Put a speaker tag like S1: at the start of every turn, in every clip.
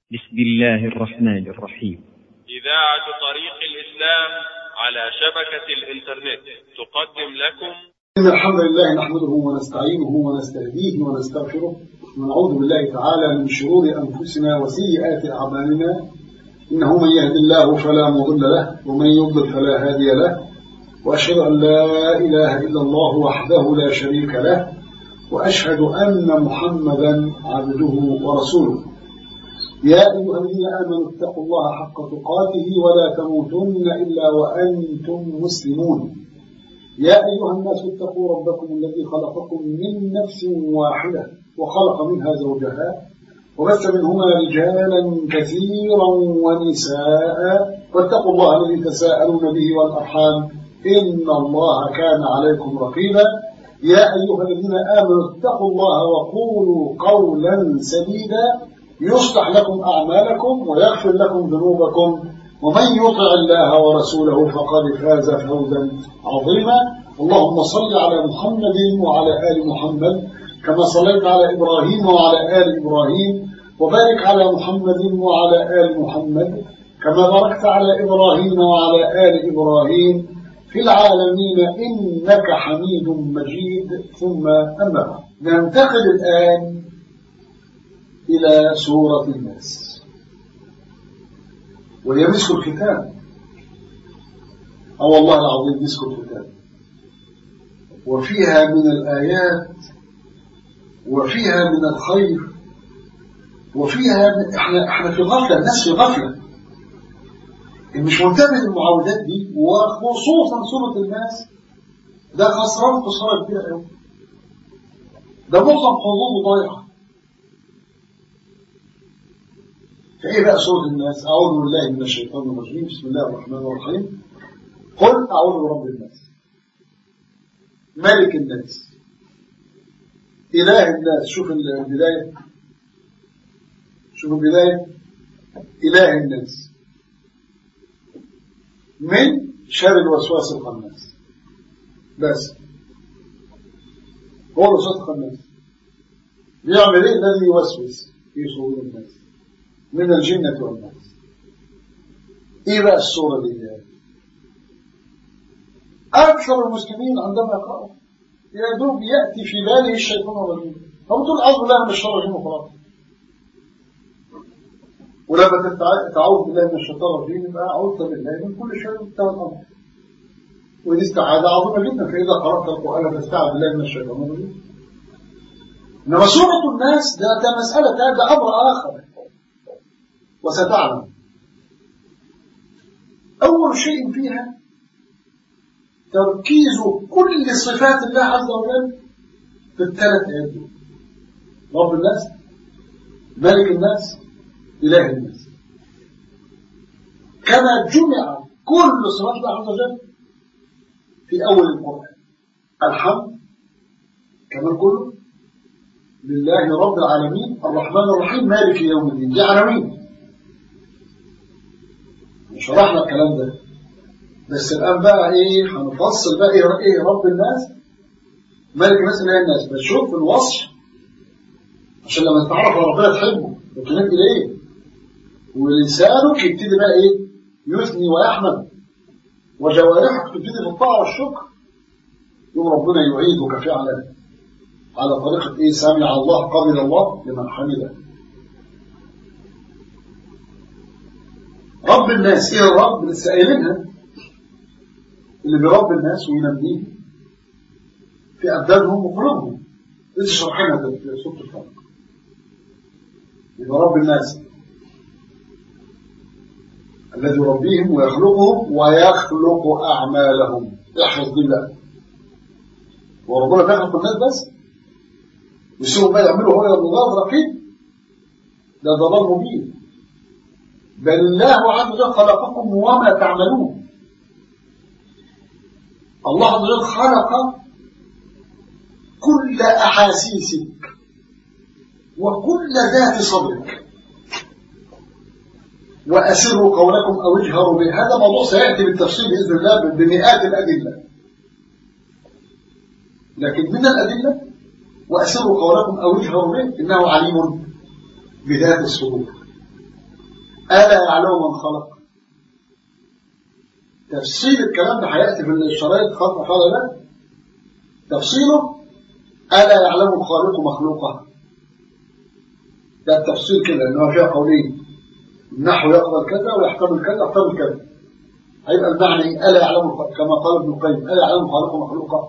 S1: بسم الله الرحمن الرحيم
S2: إذاعة طريق الإسلام على شبكة الإنترنت تقدم لكم
S3: إن الحمد لله نحمده ونستعينه ونستهديه ونستغفره ونعوذ بالله تعالى من شرور أنفسنا وسيئات أعمالنا إنه من يهد الله فلا مضل له ومن يضلل فلا هادي له وأشهد أن لا إله إلا الله وحده لا شريك له وأشهد أن محمدا عبده ورسوله يا أيها الذين آمنوا اتقوا الله حق تقاته ولا تموتن إلا وأنتم مسلمون يا أيها الناس اتقوا ربكم الذي خلقكم من نفس واحدة وخلق منها زوجها وبث منهما رجالا كثيرا ونساء واتقوا الله الذي تساءلون به والأرحام إن الله كان عليكم رقيبا يا أيها الذين آمنوا اتقوا الله وقولوا قولا سديدا يصلح لكم أعمالكم ويغفر لكم ذنوبكم ومن يطع الله ورسوله فقد فاز فوزا عظيما اللهم صل على محمد وعلى آل محمد كما صليت على إبراهيم وعلى آل إبراهيم وبارك على محمد وعلى آل محمد كما باركت على إبراهيم وعلى آل إبراهيم في العالمين إنك حميد مجيد ثم أما بعد ننتقل الآن إلى سورة الناس وهي مسك الكتاب أو والله العظيم مسك الكتاب وفيها من الآيات وفيها من الخير وفيها من احنا احنا في غفلة الناس في غفلة مش منتبه للمعاودات دي وخصوصا سورة الناس ده خسران خسارة كبيرة قوي ده معظم حظوظه ضايعة فايه بقى سورة الناس أعوذ بالله من الشيطان الرجيم بسم الله الرحمن الرحيم قل أعوذ برب الناس ملك الناس إله الناس شوف البداية شوف البداية إله الناس من شر الوسواس الخناس بس هو الوسواس الخناس بيعمل ايه الذي يوسوس في صدور الناس من الجنة والناس ايه بقى الصورة دي اكثر المسلمين عندما يقرأوا يا دوب يأتي في باله الشيطان الرجيم هم تقول أعوذ بالله من الشر الرجيم وخلاص ولما تعوذ بالله من الشيطان الرجيم يبقى أعوذ بالله من كل شر بتاع الأمر ودي استعاذة عظيمة جدا فإذا قرأت القرآن فاستعذ بالله من الشيطان الرجيم إنما سورة الناس ده, ده مسألة ده, ده أمر آخر وستعلم أول شيء فيها تركيز كل صفات الله عز وجل في الثلاث آيات دول رب الناس ملك الناس إله الناس كما جمع كل صفات الله عز وجل في أول القرآن الحمد كما كله لله رب العالمين الرحمن الرحيم مالك يوم الدين دي عناوين شرحنا الكلام ده بس الآن بقى إيه هنفصل بقى إيه رب الناس ملك الناس إله الناس بس شوف الوصف عشان لما تتعرف على ربنا تحبه وتنبي ليه ولسانك يبتدي بقى إيه يثني ويحمد وجوارحك تبتدي في الطاعة والشكر يوم ربنا يعيدك فعلا على طريقة إيه سامع الله قبل الله لمن حمده رب الناس إيه الرب لسه قايلينها اللي بيربي الناس وينبيهم في أبدانهم وقلوبهم لسه شرحنا في سورة الفلق يبقى رب الناس الذي يربيهم ويخلقهم ويخلق أعمالهم احفظ دي بقى وربنا بيخلق الناس بس ويسيبهم بقى يعملوا هو الضلال رقيب ده ضلال مبين بل الله عز وجل خلقكم وما تعملون الله عز وجل خلق كل أحاسيسك وكل ذات صدرك وأسروا قولكم أو اجهروا به هذا موضوع سيأتي بالتفصيل بإذن الله بمئات الأدلة لكن من الأدلة وأسروا قولكم أو اجهروا به إنه عليم بذات الصدور ألا يعلم من خلق تفصيل الكلام ده هيأتي في الشرايط خطأ فعلا لا تفصيله ألا يعلم الخالق مخلوقه ده التفصيل كده إنه فيها قولين النحو يقبل كذا ويحتمل كذا يحتمل كذا هيبقى المعنى إيه؟ ألا يعلم كما قال ابن القيم ألا يعلم الخالق مخلوقه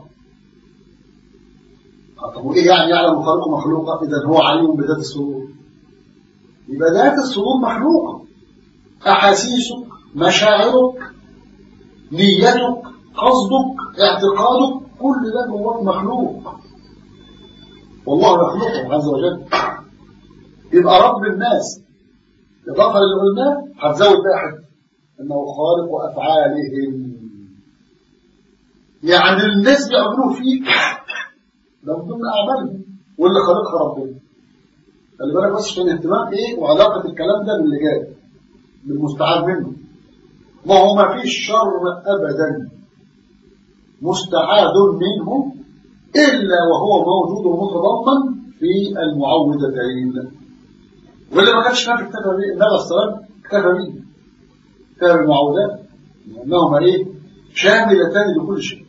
S3: طب وإيه يعني يعلم الخالق مخلوقه إذا هو عليم بذات الصدور يبقى ذات الصدور مخلوقة أحاسيسك مشاعرك نيتك قصدك اعتقادك كل ده جواك مخلوق والله يخلقه عز وجل يبقى رب الناس إضافة اللي قلناه هتزود بقى حته إنه خالق أفعالهم يعني الناس بيعملوه فيك ده من ضمن أعمالهم واللي خالقها ربنا خلي بالك بس عشان اهتمام إيه وعلاقة الكلام ده باللي جاي بالمستعاد منه ما هو ما فيش شر أبدا مستعاد منه إلا وهو موجود ومتضمن في المعوذتين واللي ما كانش نافع اكتفى بيه النبي الصلاة اكتفى بيه اكتفى بالمعوذات لأنهما إيه شاملتان لكل شيء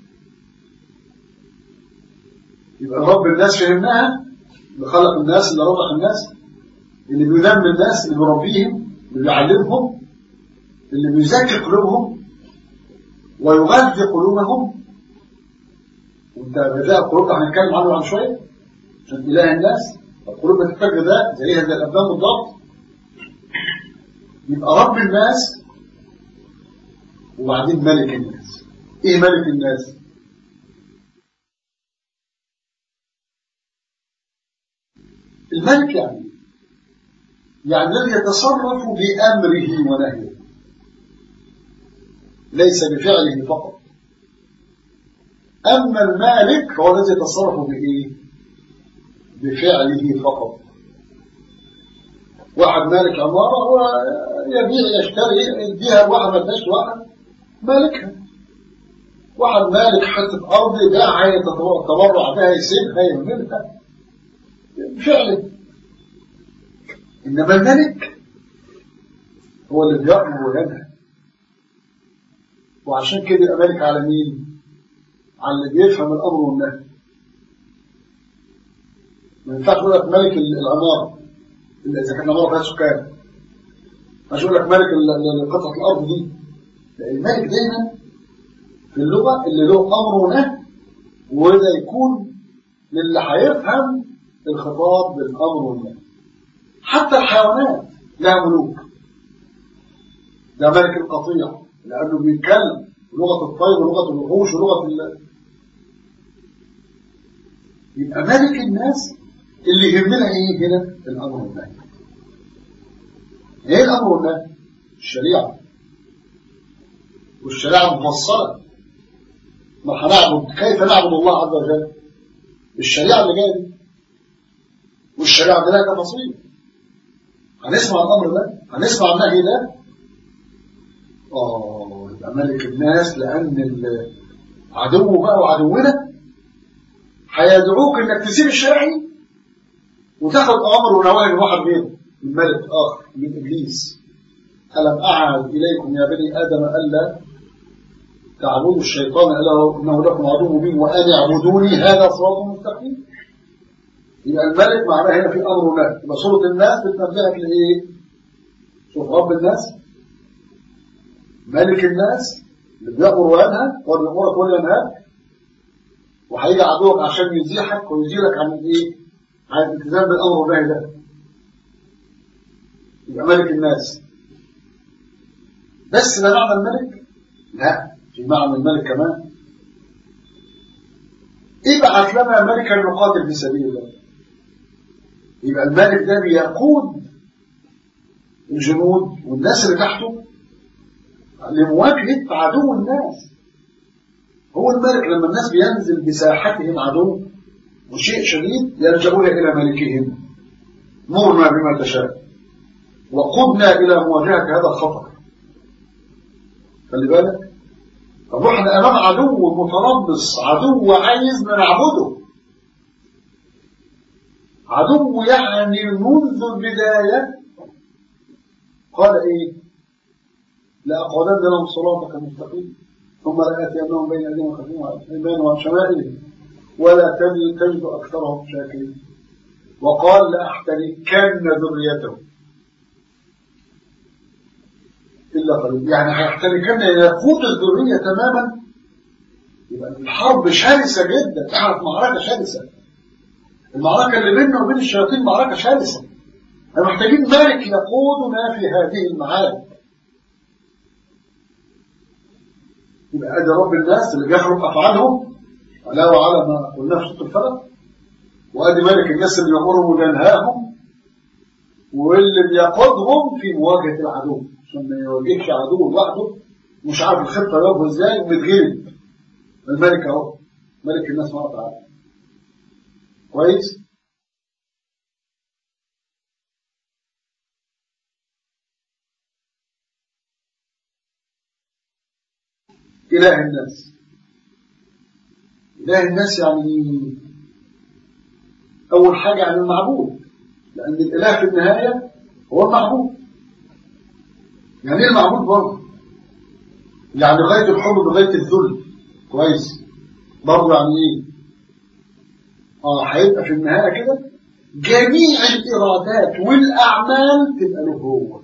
S3: يبقى رب الناس فهمناها اللي خلق الناس اللي رزق الناس اللي بينمي الناس اللي بيربيهم اللي بيعلمهم اللي بيزكي قلوبهم ويغذي قلوبهم وانت غذاء القلوب هنتكلم عنه عن شويه عشان اله الناس القلوب بتحتاج غذاء زيها زي الابدان بالضبط يبقى رب الناس وبعدين ملك الناس ايه ملك الناس الملك يعني يعني الذي يتصرف بأمره ونهيه ليس بفعله فقط أما المالك هو الذي يتصرف بإيه بفعله فقط واحد مالك عمارة هو يبيع يشتري يديها لواحد ما اداش واحد مالكها واحد مالك حتة أرض باعها يتبرع بها يسيبها يعملها بفعله إنما الملك هو اللي بيأمر وينهى وعشان كده يبقى ملك على مين؟ على اللي بيفهم الأمر والنهي ما ينفعش يقول لك ملك العمارة إلا إذا كان عمارة فيها سكان مش يقول لك ملك قطعة الأرض دي لا الملك دايما في اللغة اللي له أمر ونهي وده يكون للي هيفهم الخطاب بالأمر والنهي حتى الحيوانات لها ملوك ده ملك القطيع لأنه بيتكلم لغة الطير ولغة الوحوش ولغة ال... يبقى ملك الناس اللي يهمنا ايه هنا الأمر والنهي ايه الأمر والنهي الشريعة والشريعة مفصلة ما هنعبد كيف نعبد الله عز وجل الشريعة اللي جايه دي والشريعة دي لها تفاصيل هنسمع الأمر ده هنسمع النهي ده آه يبقى ملك الناس لأن عدوه بقى وعدونا هيدعوك إنك تسيب الشرعي وتاخد أمر ونواهي من واحد غيره من ملك آخر من إبليس ألم أعهد إليكم يا بني آدم ألا تعبدوا الشيطان ألا إنه لكم عدو مبين وأن اعبدوني هذا صراط مستقيم يبقى الملك معناه هنا في أمر ونهي يبقى سورة الناس بتنبهك لإيه؟ شوف رب الناس ملك الناس اللي بيأمر وينهى هو اللي بيأمرك ولا ينهاك وهيجي عدوك عشان يزيحك ويزيلك عن الايه؟ عن الالتزام بالامر والنهي ده. يبقى ملك الناس. بس ده معنى الملك؟ لا في معنى الملك كمان. ابعث لنا ملكا نقاتل في سبيل الله. يبقى الملك ده بيقود الجنود والناس اللي تحته لمواجهة عدو الناس هو الملك لما الناس بينزل بساحتهم عدو وشيء شديد يلجؤون إلى ملكهم مرنا بما تشاء وقدنا إلى مواجهة هذا الخطر خلي بالك طب احنا أمام عدو متربص عدو عايز نعبده عدو يعني منذ البداية قال إيه لأقعدن لهم صراطك المستقيم ثم لآتينهم بين أيديهم وخلفهم وعن أيمانهم وعن شمائلهم ولا تجد تجد أكثرهم شاكرين وقال لأحتركن ذريته إلا قليل يعني هيحتركن يفوت الذرية تماما يبقى الحرب شرسة جدا تعرف معركة شرسة المعركة اللي بيننا وبين الشياطين معركة شرسة احنا محتاجين ملك يقودنا في هذه المعارك يبقى ادي رب الناس اللي بيخلق افعالهم علاوه على ما قلناه في سوره الفلق وادي ملك الناس اللي بيامرهم وينهاهم واللي بيقودهم في مواجهه العدو عشان ما يواجهش عدو لوحده مش عارف الخطه يقف ازاي ومتغلب الملك اهو ملك الناس سبحانه وتعالى كويس إله الناس إله الناس يعني أول حاجة يعني المعبود لأن الإله في النهاية هو المعبود يعني إيه المعبود برضه يعني غاية الحب بغاية الذل كويس برضه يعني إيه آه هيبقى في النهاية كده جميع الإرادات والأعمال تبقى له هو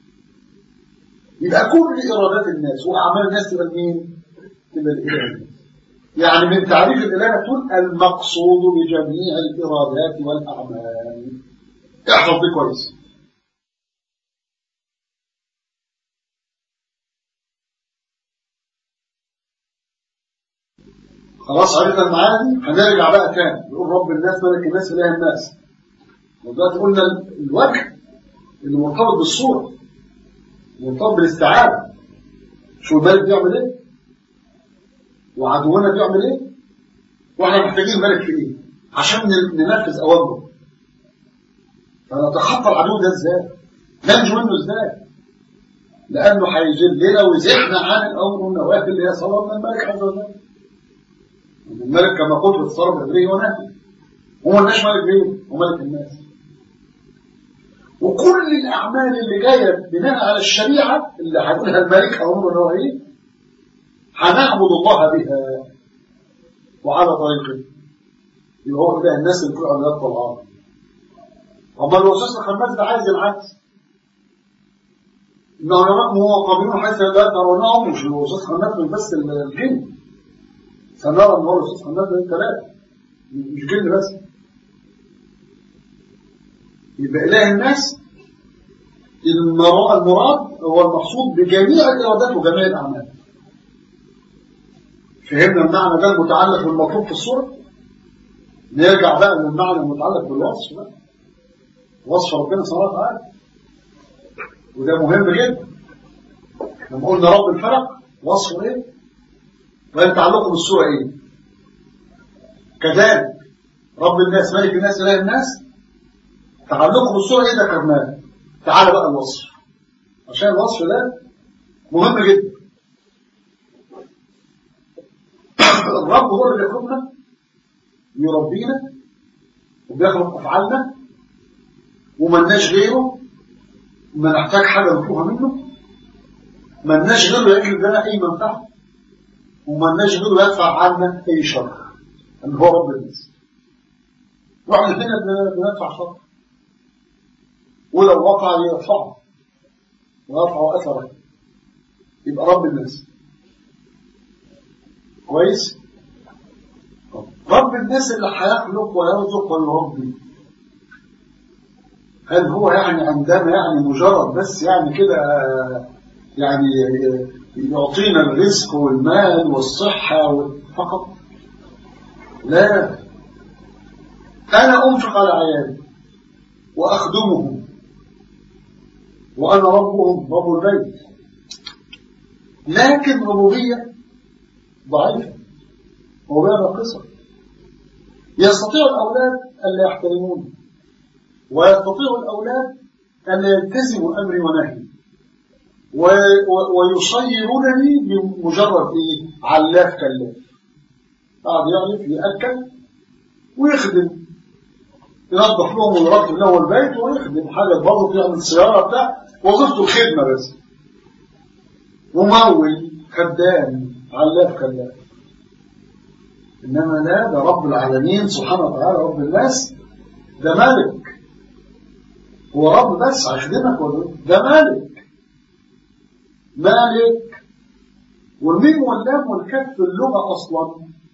S3: يبقى كل إرادات الناس وأعمال الناس تبقى مين؟ تبقى الإله يعني من تعريف الإله تقول المقصود بجميع الإرادات والأعمال احفظ دي كويس خلاص عرفنا المعاني هنرجع بقى تاني نقول رب الناس ملك الناس اله الناس ودلوقتي قلنا الوجه اللي مرتبط بالصوره مرتبط بالاستعانه شو الملك بيعمل ايه وعدونا بيعمل ايه واحنا محتاجين الملك في ايه عشان ننفذ اوامره فنتخطى العدو ده ازاي ننجو منه ازاي لانه هيجلنا ويزحنا عن الامر والنواهي اللي هي صلاه من الملك عز وجل الملك كما قلت الصلاه العبريه ونهي هو مالناش ملك غيره هو ملك الناس وكل الأعمال اللي جاية بناء على الشريعة اللي هيقولها الملك أمر النوعي هنعبد الله بها وعلى طريقه اللي هو ده الناس اللي بتوع الرياض طلعان أما الوسوس الخناس ده عايز العكس إن علماء هو قابلون حيث لا ترونهم مش الوسوس الخناس مش بس الجن سنرى إن هو الوسوس الخناس ده ثلاثة مش جن بس يبقى إله الناس المراد هو المقصود بجميع الإرادات وجميع الأعمال فهمنا المعنى ده المتعلق بالمطلوب في الصورة نرجع بقى للمعنى المتعلق بالوصف بقى وصف ربنا سبحانه وتعالى وده مهم جدا لما قلنا رب الفلق وصفه ايه وين تعلقه بالصورة ايه كذلك رب الناس ملك الناس اله الناس تعلقه بالصورة ايه ذكرناه تعال بقى الوصف عشان الوصف ده مهم جدا الرب هو اللي بيخلقنا يربينا وبيخلق افعالنا وملناش غيره ما نحتاج حاجه نطلبها منه ملناش غيره يجلب لنا اي منفعه وملناش غيره يدفع عنا اي شر ان هو رب الناس واحنا الاثنين بندفع شر ولو وقع يرفعه ويرفع اثره يبقى رب الناس كويس رب الناس اللي هيخلق ويرزق ويربي هل هو يعني عندما يعني مجرد بس يعني كده يعني يعطينا الرزق والمال والصحة فقط لا أنا أنفق على عيالي وأخدمهم وأنا ربهم رب البيت لكن ربوبية ضعيفة ربوبية ناقصة يستطيع الأولاد ألا يحترمون ويستطيع الأولاد أن يلتزموا أمري ونهي ويصيرونني بمجرد إيه؟ علاف كلاف قاعد يعرف يأكل ويخدم ينظف لهم ويرتب له البيت ويخدم حاجة برضه يعمل سيارة بتاع وظيفته الخدمة بس ممول خدام علاف خلاف إنما لا ده رب العالمين سبحانه وتعالى رب الناس ده ملك هو رب بس هيخدمك ولا إيه؟ ده ملك مالك والميم واللام والكاف في اللغة أصلا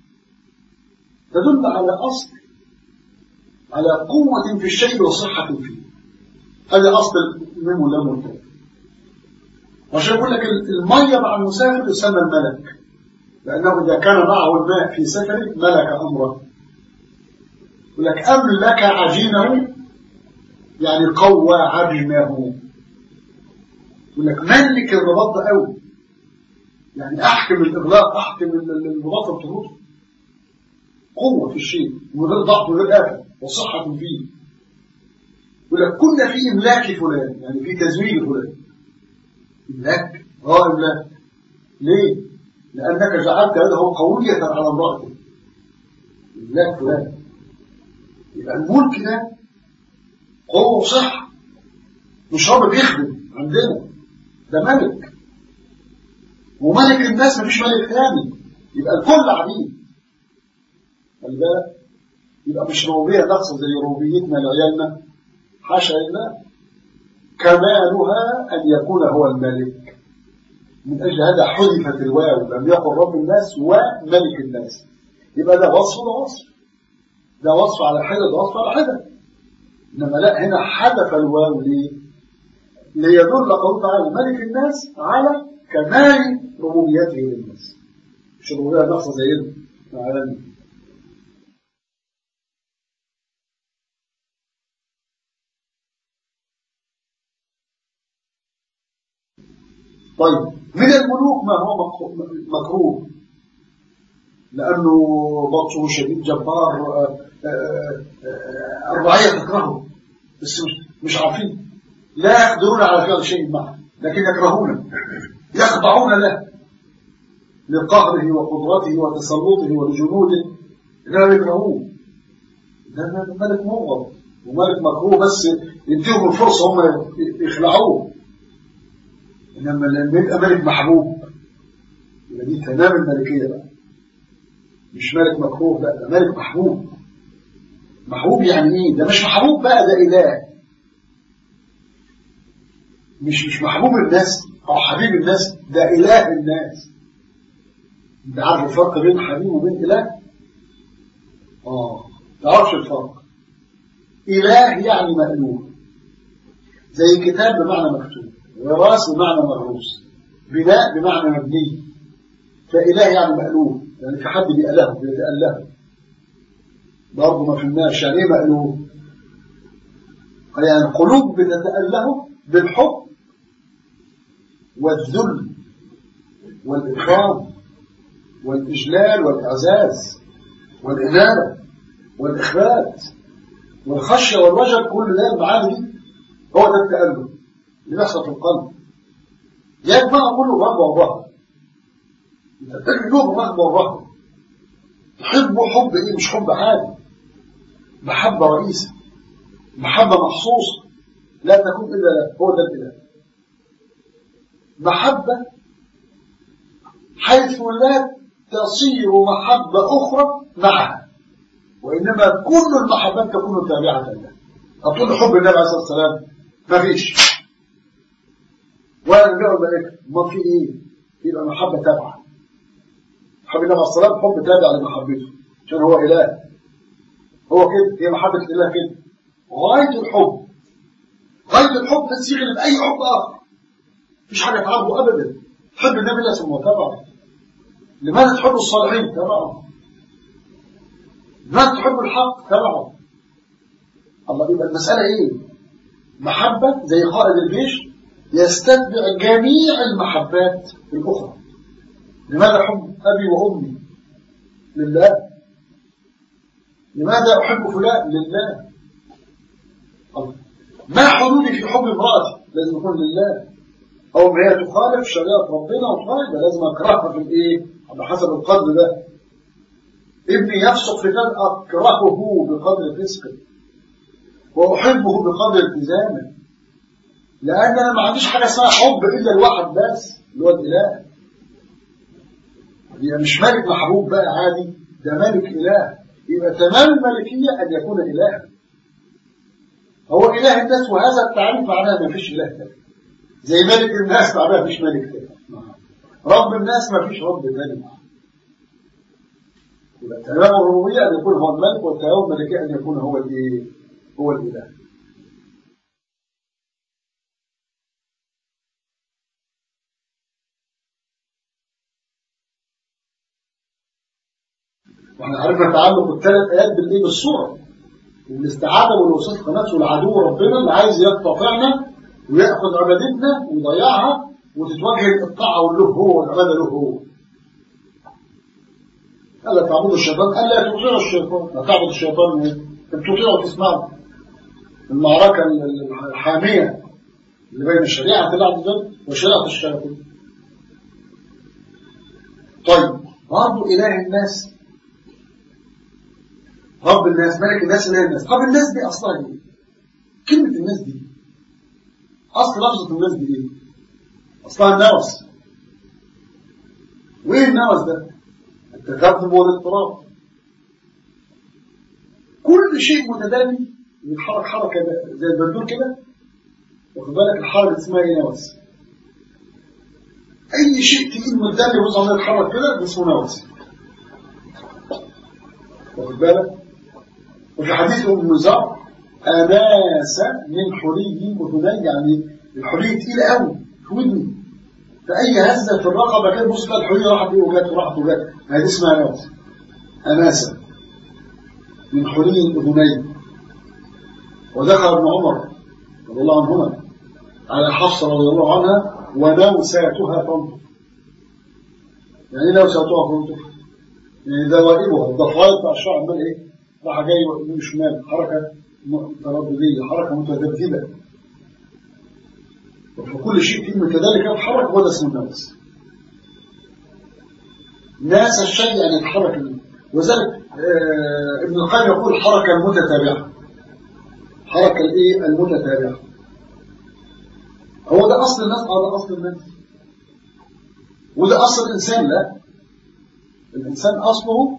S3: تدل على أصل على قوة في الشيء وصحة فيه هذا أصل الميم واللام والكاف وعشان يقول لك المية مع المسافر يسمى الملك لأنه إذا كان معه الماء في سفره ملك أمره يقول لك أملك عجينه يعني قوى عجمه يقول لك ملك الرباط ده قوي يعني أحكم الإغلاق أحكم الرباط الطرود قوة في الشيء من غير ضغط وغير آفة وصحة فيه يقول لك كنا في إملاك فلان يعني في تزويل فلان إملاك اه إملاك ليه؟ لأنك جعلت يده قوية على امرأته إملاك فلان يبقى الملك ده قوة وصحة مش رب بيخدم عندنا ده ملك وملك الناس مفيش ملك ثاني يبقى الكل عبيد خلي بالك يبقى مش ربوبية نقصد زي ربوبيتنا لعيالنا حاشا لله كمالها أن يكون هو الملك من أجل هذا حذفت الواو لم يقل رب الناس وملك الناس يبقى ده وصف وده وصف ده وصف على حدة ده وصف على حدة إنما لا هنا حذف الواو ليه؟ ليدل قوله تعالى ملك الناس على كمال ربوبيته للناس مش ربوبية نقصة زي العالمين طيب من الملوك ما هو مكروه لأنه بطشه شديد جبار الرعية تكرهه بس مش عارفين لا يقدرون على فعل شيء معه لكن يكرهونه يخضعون له لقهره وقدرته وتسلطه ولجنوده لا يكرهوه ده ملك مغضب وملك مكروه بس يديهم الفرصة هم يخلعوه إنما لما يبقى ملك محبوب يبقى دي تمام الملكية بقى مش ملك مكروه لا ده ملك محبوب محبوب يعني ايه ده مش محبوب بقى ده إله مش مش محبوب الناس أو حبيب الناس ده إله الناس انت عارف الفرق بين حبيب وبين إله اه تعرفش الفرق إله يعني مألوه زي كتاب بمعنى مكتوب وراث بمعنى مغروس بناء بمعنى مبني فإله يعني مألوه يعني في حد بيأله بيتأله برضه ما فهمناش يعني ايه مألوه يعني القلوب بتتأله بالحب والذل والإكرام والإجلال والإعزاز والإنابة والإخبات والخشية والوجل كل ده المعاني دي هو ده التأله اللي بيحصل في القلب يا بقى كله رغبة ورهبة انت بتجد له رغبة ورهبة تحبه حب ايه مش حب عادي محبة رئيسة محبة مخصوصة لا تكون إلا له هو ده الإله محبة حيث لا تصير محبة أخرى معها وإنما كل المحبات تكون تابعة له أقول حب النبي عليه الصلاة والسلام ما فيش ولا النبي الملائكة ما في إيه يبقى محبة تابعة حب النبي عليه الصلاة والسلام حب تابع لمحبته عشان هو إله هو كده هي محبة الإله كده غاية الحب غاية الحب تتشغل بأي حب آخر مفيش حاجة تعرضه أبدا تحب النبي لا ثم تبعه لماذا تحب الصالحين تبعه لماذا تحب الحق تبعه الله يبقى المسألة إيه محبة زي قائد الجيش يستتبع جميع المحبات الأخرى لماذا حب أبي وأمي لله لماذا أحب فلان لله الله. ما حدودي في حب امرأتي لازم يكون لله أو ما هي تخالف شريعة ربنا وخالفة لازم أكرهها في الإيه على حسب القدر ده ابني يفسق في ذلك أكرهه بقدر فسقه وأحبه بقدر التزامه لأن أنا ما عنديش حاجة اسمها حب إلا الواحد بس اللي هو الإله هي مش ملك محبوب بقى عادي ده ملك إله يبقى تمام الملكية أن يكون إلها هو إله الناس وهذا التعريف معناه ما فيش إله تاني زي ملك الناس معناه ما فيش ملك تاني رب الناس ما فيش رب تاني يبقى تمام الربوبية أن يكون هو الملك والتمام الملكية أن يكون هو الإيه؟ هو الإله واحنا عرفنا تعلق الثلاث ايات بالايه بالصوره والاستعاده والوصف نفسه العدو ربنا اللي عايز يقطعنا وياخذ عبادتنا ويضيعها وتتوجه الطاعه والله هو والعباده له هو الا تعبدوا الشيطان الا تطيعوا الشيطان لا تعبد الشيطان ايه؟ ان تطيعوا وتسمعوا المعركه الحاميه اللي بين شريعه الله عز وجل وشريعه الشياطين طيب برضه اله الناس رب الناس ملك الناس اله الناس طب الناس دي اصلها ايه كلمه الناس دي اصل لفظه الناس دي ايه اصلها النوس وايه النوس ده التذبذب والاضطراب كل شيء متداني بيتحرك حركه زي البندول كده واخد بالك الحركه اسمها ايه نوس اي شيء تقيل متداني ويوصل يتحرك كده ده اسمه نوس واخد بالك وفي حديث ام زر اناس من حلي اذني يعني الحلي تقيل قوي في ودني فاي هزه في الرقبه كده بص تلاقي الحلي راحت وجت وراحت وجت هذه اسمها نوس اناسه من حلي الاذنين ودخل ابن عمر رضي الله عنهما على حفصه رضي الله عنها ونوساتها تنطق يعني ايه نوساتها تنطق؟ يعني دوائرها الضفاير بتاع الشعر عمال ايه؟ راح جاي يمين شمال حركه تردديه حركه متذبذبه وكل شيء فيه كذلك يتحرك هو ده اسمه النفس ناس الشيء يعني يتحرك وذلك آه ابن القيم يقول الحركه المتتابعه الحركه الايه المتتابعه هو ده اصل الناس اه ده اصل الناس وده اصل الانسان لا الانسان اصله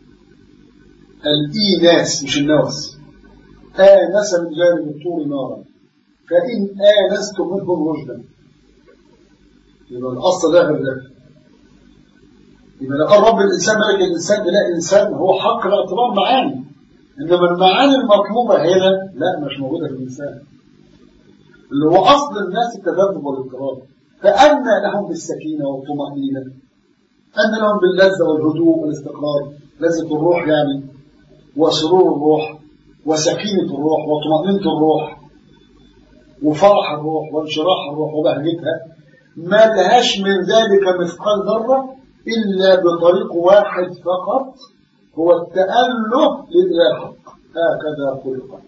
S3: الايناس مش النوس آنس من جانب الطور نارا فإن آنست منهم رشدا يبقى الأصل ده غير ده يبقى لقد رب الإنسان ملك الإنسان لا إنسان هو حق الاعتبار معاني إنما المعاني المطلوبة هنا لا مش موجودة في الإنسان اللي هو أصل الناس التذبذب والاضطراب فأنى لهم بالسكينة والطمأنينة أن لهم باللذة والهدوء والاستقرار لذة الروح يعني وسرور الروح وسكينة الروح وطمأنينة الروح وفرح الروح وانشراح الروح وبهجتها ما لهاش من ذلك مثقال ذرة إلا بطريق واحد فقط هو التأله لله حق هكذا خلق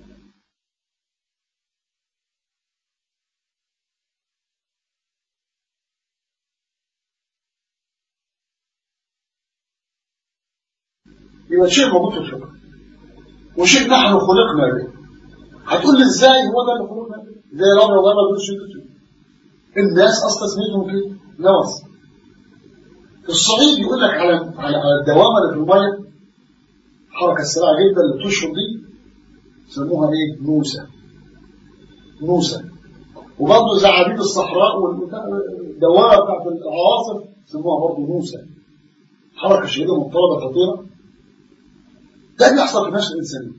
S3: يبقى شيء موجود في الفقه وشيء نحن خلقنا به هتقول لي ازاي هو ده اللي خلقنا به زي الامر والله ما شيء الناس اصلا اسمهم كده نوس في الصعيد يقول لك على على على الدوامه اللي في الميه الحركه السريعه جدا اللي بتشرب دي يسموها ايه؟ نوسه نوسه وبرضه زعابيب الصحراء والدوامه بتاعت العواصف يسموها برضه نوسه حركه شديده مضطربه خطيره ده بيحصل في نفس الإنسانية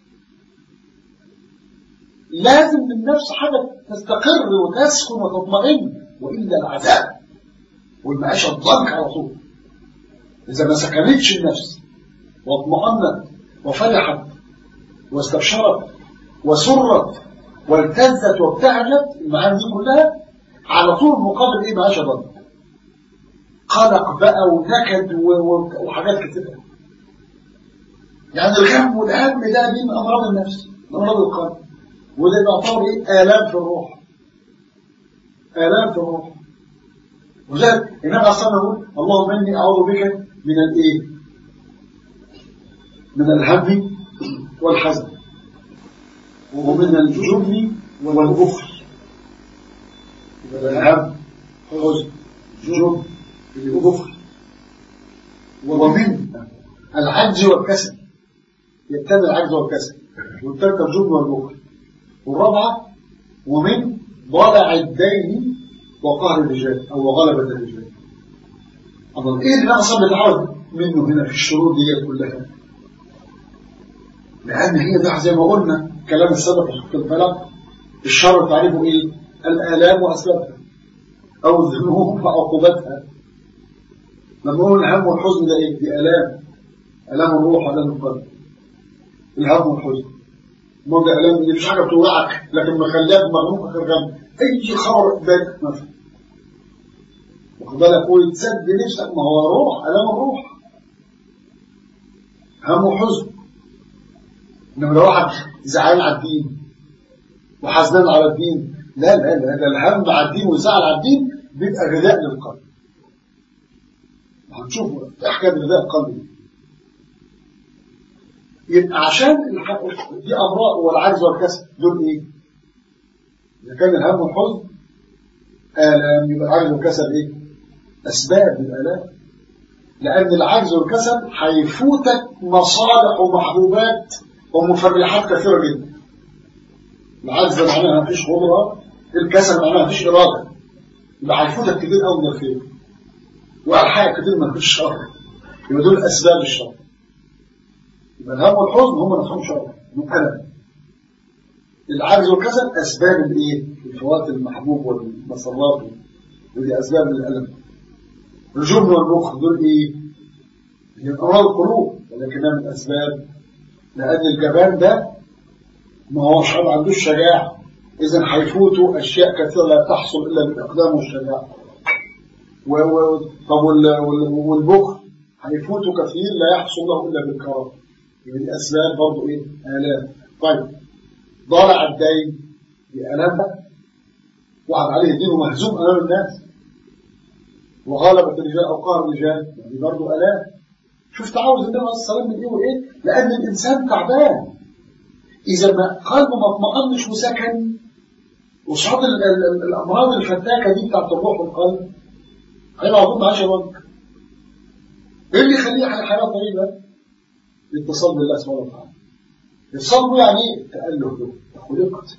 S3: لازم للنفس حاجة تستقر وتسكن وتطمئن وإلا العذاب والمعيشة الضنك على طول إذا ما سكنتش النفس واطمأنت وفرحت واستبشرت وسرت والتزت وابتهجت المعاني دي كلها على طول مقابل ايه معيشة ضنك قلق بقى ونكد وحاجات كتير يعني الغم والهم ده دي من امراض النفس من امراض القلب وده يعتبر ايه الام في الروح الام في الروح وذلك النبي عليه الصلاه يقول اللهم اني اعوذ بك من الايه من الهم والحزن ومن الجبن والبخل يبقى ده هم حزن جب اللي هو بخل ومن العجز والكسل يبتدي العجز والكسل والثالثة الجبن والبخل والرابعة ومن ضلع الدين وقهر الرجال أو غلبة الرجال أما إيه اللي أصلا بتعود منه هنا في الشروط دي كلها لأن هي ده زي ما قلنا كلام السبب في حق الفلق الشر تعرفه إيه الآلام وأسبابها أو الذنوب وعقوبتها لما نقول الهم والحزن ده إيه دي آلام آلام الروح وآلام القلب الهم والحزن ما ده آلام دي مش حاجة بتوقعك لكن مخليك مغموم آخر جنب أي خبر ضايقك مثلا واخد بالك ويتسد نفسك ما هو روح آلام الروح هم وحزن انما لو واحد زعلان على الدين وحزنان على الدين لا لا لا ده الهم على الدين والزعل على الدين بيبقى غذاء للقلب هنشوف حكايه غذاء القلب دي يبقى عشان دي امراض والعجز والكسل دول ايه؟ اذا كان الهم والحزن الام يبقى العجز والكسل ايه؟ اسباب الالام لان العجز والكسل هيفوتك مصالح ومحبوبات ومفرحات كثيرة جدا العجز معناها مفيش قدرة الكسل معناها مفيش إرادة يبقى هيفوتك كتير قوي من الخير وألحاق كتير من الشر يبقى دول أسباب الشر يبقى الهم والحزن هم نفسهم شر من ألم العجز والكسل أسباب الإيه؟ الفوات المحبوب والمسرات ودي أسباب الألم الجبن والبخل دول إيه؟ هي أمراض القلوب ولكنها من أسباب لأن الجبان ده ما هوش ما عندوش شجاعة إذا هيفوتوا أشياء كثيرة لا تحصل إلا بالإقدام والشجاعة و... و... طب وال... وال... والبخل هيفوتوا كثير لا يحصل له إلا بالكرم يبقى دي أسباب برضه إيه؟ آلام طيب ضالع الدين دي آلام بقى واحد عليه دين ومهزوم أمام الناس وغلبة الرجال أو قهر الرجال دي برضه آلام شوف تعوز النبي عليه الصلاه والسلام من ايه وايه؟ لان الانسان تعبان. اذا ما قلبه ما اطمئنش وسكن وصاد الامراض الفتاكه دي بتاعت الروح والقلب هيبقى عظيم معاه شباب. ايه اللي يخليه على حياه طيبه؟ الاتصال بالله سبحانه وتعالى. الاتصال به يعني ايه؟ تأله له، خلقت.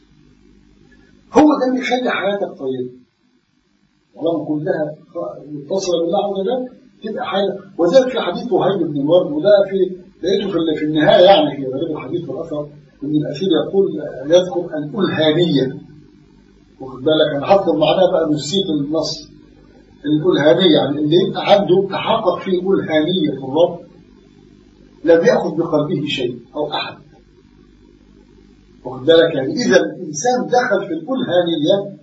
S3: هو ده اللي يخلي حياتك طيبه. طالما كلها متصله بالله عز وجل تبقى حاجة وذلك في حديث وهيب بن الورد وده في لقيته في في النهاية يعني في غريب الحديث والأثر إن الأثير يقول يذكر الألهانية واخد بالك أنا حاطط معناها بقى نسيت النص الألهانية يعني اللي يبقى عنده تحقق فيه ألهانية في الرب لم يأخذ بقلبه شيء أو أحد واخد بالك يعني إذا الإنسان دخل في الألهانية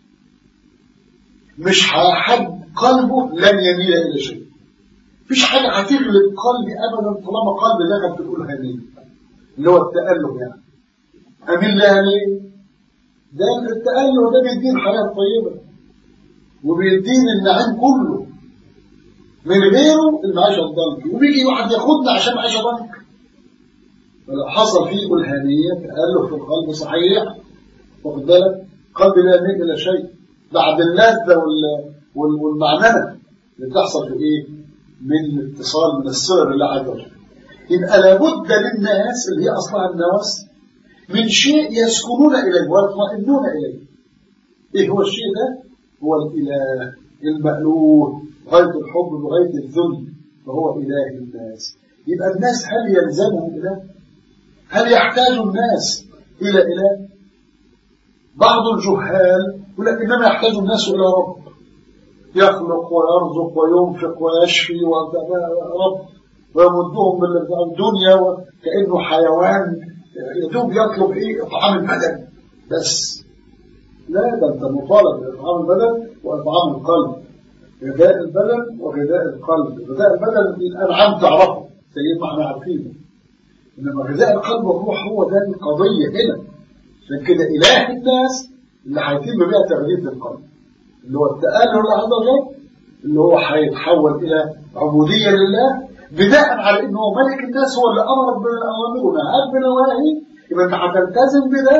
S3: مش حد قلبه لن يميل إلى شيء مفيش حاجة هتغلب قلبي أبدا طالما قلبي دخل في الألهانية اللي هو التأله يعني أميل لها ليه؟ ده التأله ده بيدين حياة طيبة وبيدين النعيم كله من غيره المعيشة الضنك وبيجي واحد ياخدنا عشان معيشة ضنك فلو حصل فيه ألهانية تأله في القلب صحيح واخد بالك قلبي لا يميل إلى شيء بعد اللذة والمعننة اللي بتحصل في إيه؟ من الاتصال من الصلة بالله عز وجل يبقى لابد للناس اللي هي أصلها النواس من شيء يسكنون إليه ويطمئنون إليه إيه هو الشيء ده؟ هو الإله المألوه غاية الحب وغاية الذل فهو إله الناس يبقى الناس هل يلزمهم إله؟ هل يحتاج الناس إلى إله؟ بعض الجهال يقول لك إنما يحتاج الناس إلى رب يخلق ويرزق وينفق ويشفي رب ويمدهم بالدنيا وكأنه حيوان يدوب يطلب إيه إطعام البدن بس لا ده أنت مطالب بإطعام البدن وإطعام القلب غذاء البدن وغذاء القلب غذاء البدن الأنعام تعرفه زي ما احنا عارفينه إنما غذاء القلب والروح هو ده القضية هنا عشان كده إله الناس اللي هيتم بها تغذية القلب اللي هو التأله الله عز وجل اللي هو هيتحول إلى عبودية لله بناء على إنه ملك الناس هو اللي أمرك بالأوامر ونهاك بنواهي يبقى أنت هتلتزم بده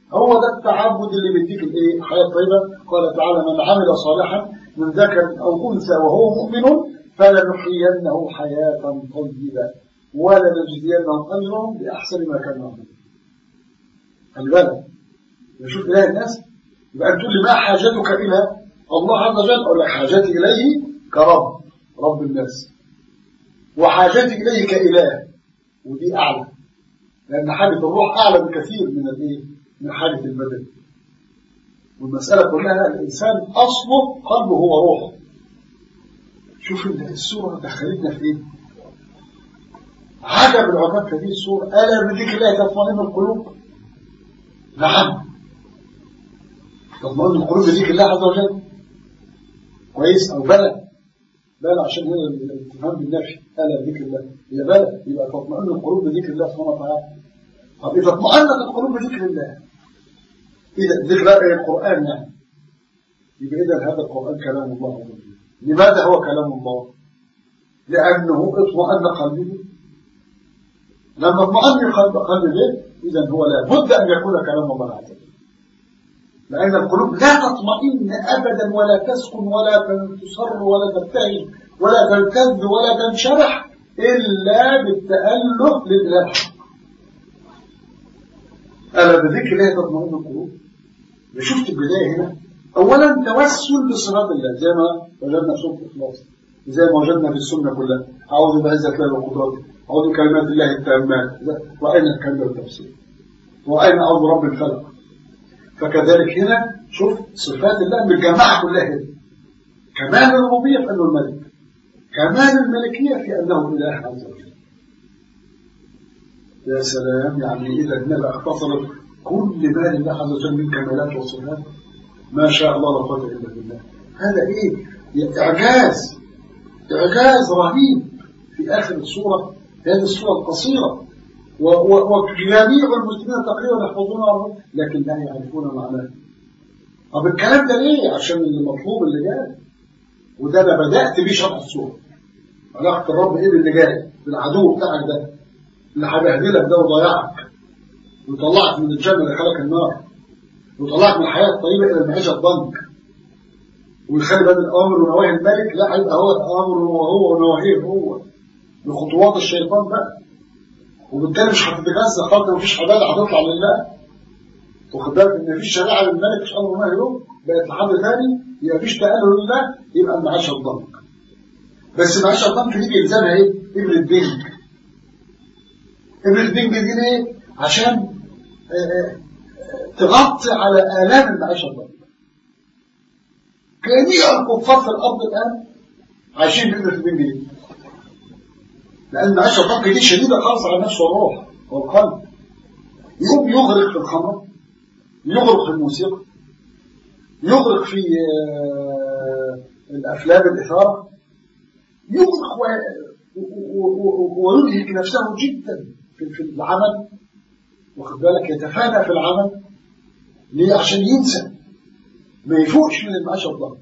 S3: هو ده التعبد اللي بيديك الايه الحياه الطيبه قال تعالى من عمل صالحا من ذكر او انثى وهو مؤمن فلنحيينه حياه طيبه ولنجزينهم اجرهم باحسن ما كانوا يعملون خلي بالك نشوف اله الناس يبقى تقول لي ما حاجتك الى الله عز وجل اقول لك حاجتي اليه كرب رب الناس وحاجتي اليه كاله ودي اعلى لان حاجه الروح اعلى بكثير من الايه من حاجه البدن والمساله كلها الانسان اصله قلبه هو روحه شوف السوره دخلتنا في ايه عجب العجاب في هذه السوره الا بذكر الله تطمئن القلوب نعم تطمئن القلوب بذكر الله عز وجل كويس او بلى بلى عشان هنا الاتفاق بالنفي الا بذكر الله هي بلى يبقى تطمئن القلوب بذكر الله سبحانه وتعالى طب اذا اطمئنت القلوب بذكر الله اذا ذكر القران يعني يبقى اذا هذا القران كلام الله عز وجل لماذا هو كلام الله لانه اطمئن قلبه لما اطمئن قلب قلبه اذا هو لابد ان يكون كلام الله عز وجل لأن القلوب لا تطمئن أبدا ولا تسكن ولا تصر ولا تبتهج ولا تلتذ ولا تنشرح إلا بالتأله لله ألا بذكر الله تطمئن القلوب شفت البداية هنا أولا توسل بصراط الله زي ما وجدنا في سورة الإخلاص زي ما وجدنا في السنة كلها أعوذ بعزة الله وقدرته أعوذ بكلمات الله التامات وأين الكلمة التفسير وأين أعوذ رب الفلق فكذلك هنا شوف صفات الله بالجماعة كلها هنا كمال الربوبية في أنه الملك كمال الملكية في أنه إله عز وجل يا سلام يعني إذا هنا اختصرت كل ما لله عز وجل من كمالات وصفات ما شاء الله لا قوة إلا بالله هذا إيه إعجاز إعجاز رهيب في آخر السورة هذه السورة القصيرة وجميع المسلمين تقريبا يحفظونها لكن لا يعرفون معناها طب الكلام ده ليه عشان المطلوب اللي جاي وده انا بدات بيه شرح السوره علاقه الرب ايه باللي جاي بالعدو بتاعك ده اللي هيبهدلك ده ويضيعك ويطلعك من الجنه دخلك النار ويطلعك من الحياه الطيبه الى المعيشه الضنك ويخلي بين الاوامر ونواهي الملك لا هيبقى هو امره وهو ونواهيه هو بخطوات الشيطان بقى وبالتالي مش هتتجزأ خالص مفيش عباده هتطلع لله واخد بالك ان مفيش شريعه للملك مش امر ونهي له بقت لحد ثاني يبقى مفيش تاله لله يبقى المعاشه الضنك بس المعاشه الضنك دي بيلزمها ايه؟ ابره بنج ابره بنج دي ايه؟ عشان آآ آآ تغطي على الام المعاشه الضنك جميع الكفار في الارض الان عايشين بابره البنج دي لأن المعيشة الضنك دي شديدة خالص على النفس والروح والقلب يقوم يغرق في الخمر يغرق في الموسيقى يغرق في الأفلام الإثارة يغرق وينهك نفسه جدا في العمل واخد بالك يتفانى في العمل ليه عشان ينسى ما يفوقش من المعيشة الضنك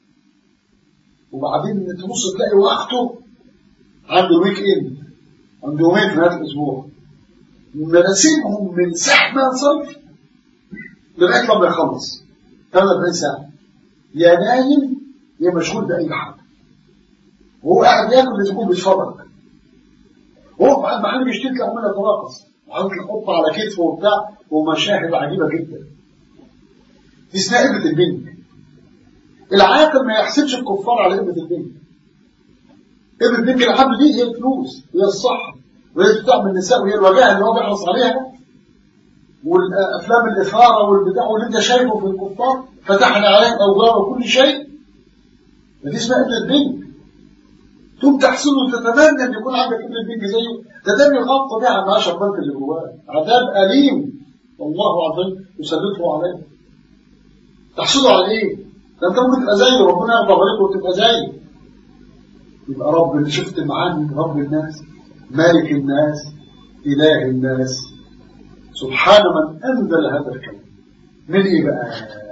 S3: وبعدين تبص تلاقي وقته عنده ويك اند عنده يومين في نهايه الاسبوع مناسبهم من ساعه ما ينصرف لغايه لما يخلص 48 ساعه يا نايم يا مشغول باي حاجه وهو قاعد ياكل لازم يكون بيتفرج وهو بعد ما حد بيشتري عمال يتراقص وحاطط القطه على كتفه وبتاع ومشاهد عجيبه جدا دي اسمها ابره البنج العاقل ما يحسبش الكفار على ابره البنج ابن بنك العبد دي هي الفلوس هي الصحة وهي بتعمل النساء وهي الوجاهة اللي هو بيحرص عليها والأفلام الإثارة والبتاع واللي أنت شايفه في الكفار فتحنا عليهم أبواب وكل شيء دي اسمها ابن البنك تقوم تحسن وتتمنى أن يكون عندك ابن البنك زيه ده ده يغطى بيه على معاش البنك اللي جواه عذاب أليم والله عظيم يسلطه عليه تحصله على إيه؟ ده أنت ممكن تبقى زيه ربنا يرضى عليك وتبقى زيه يبقى رب اللي شفت معاني رب الناس مالك الناس إله الناس سبحان من أنزل هذا الكلام من إيه بقى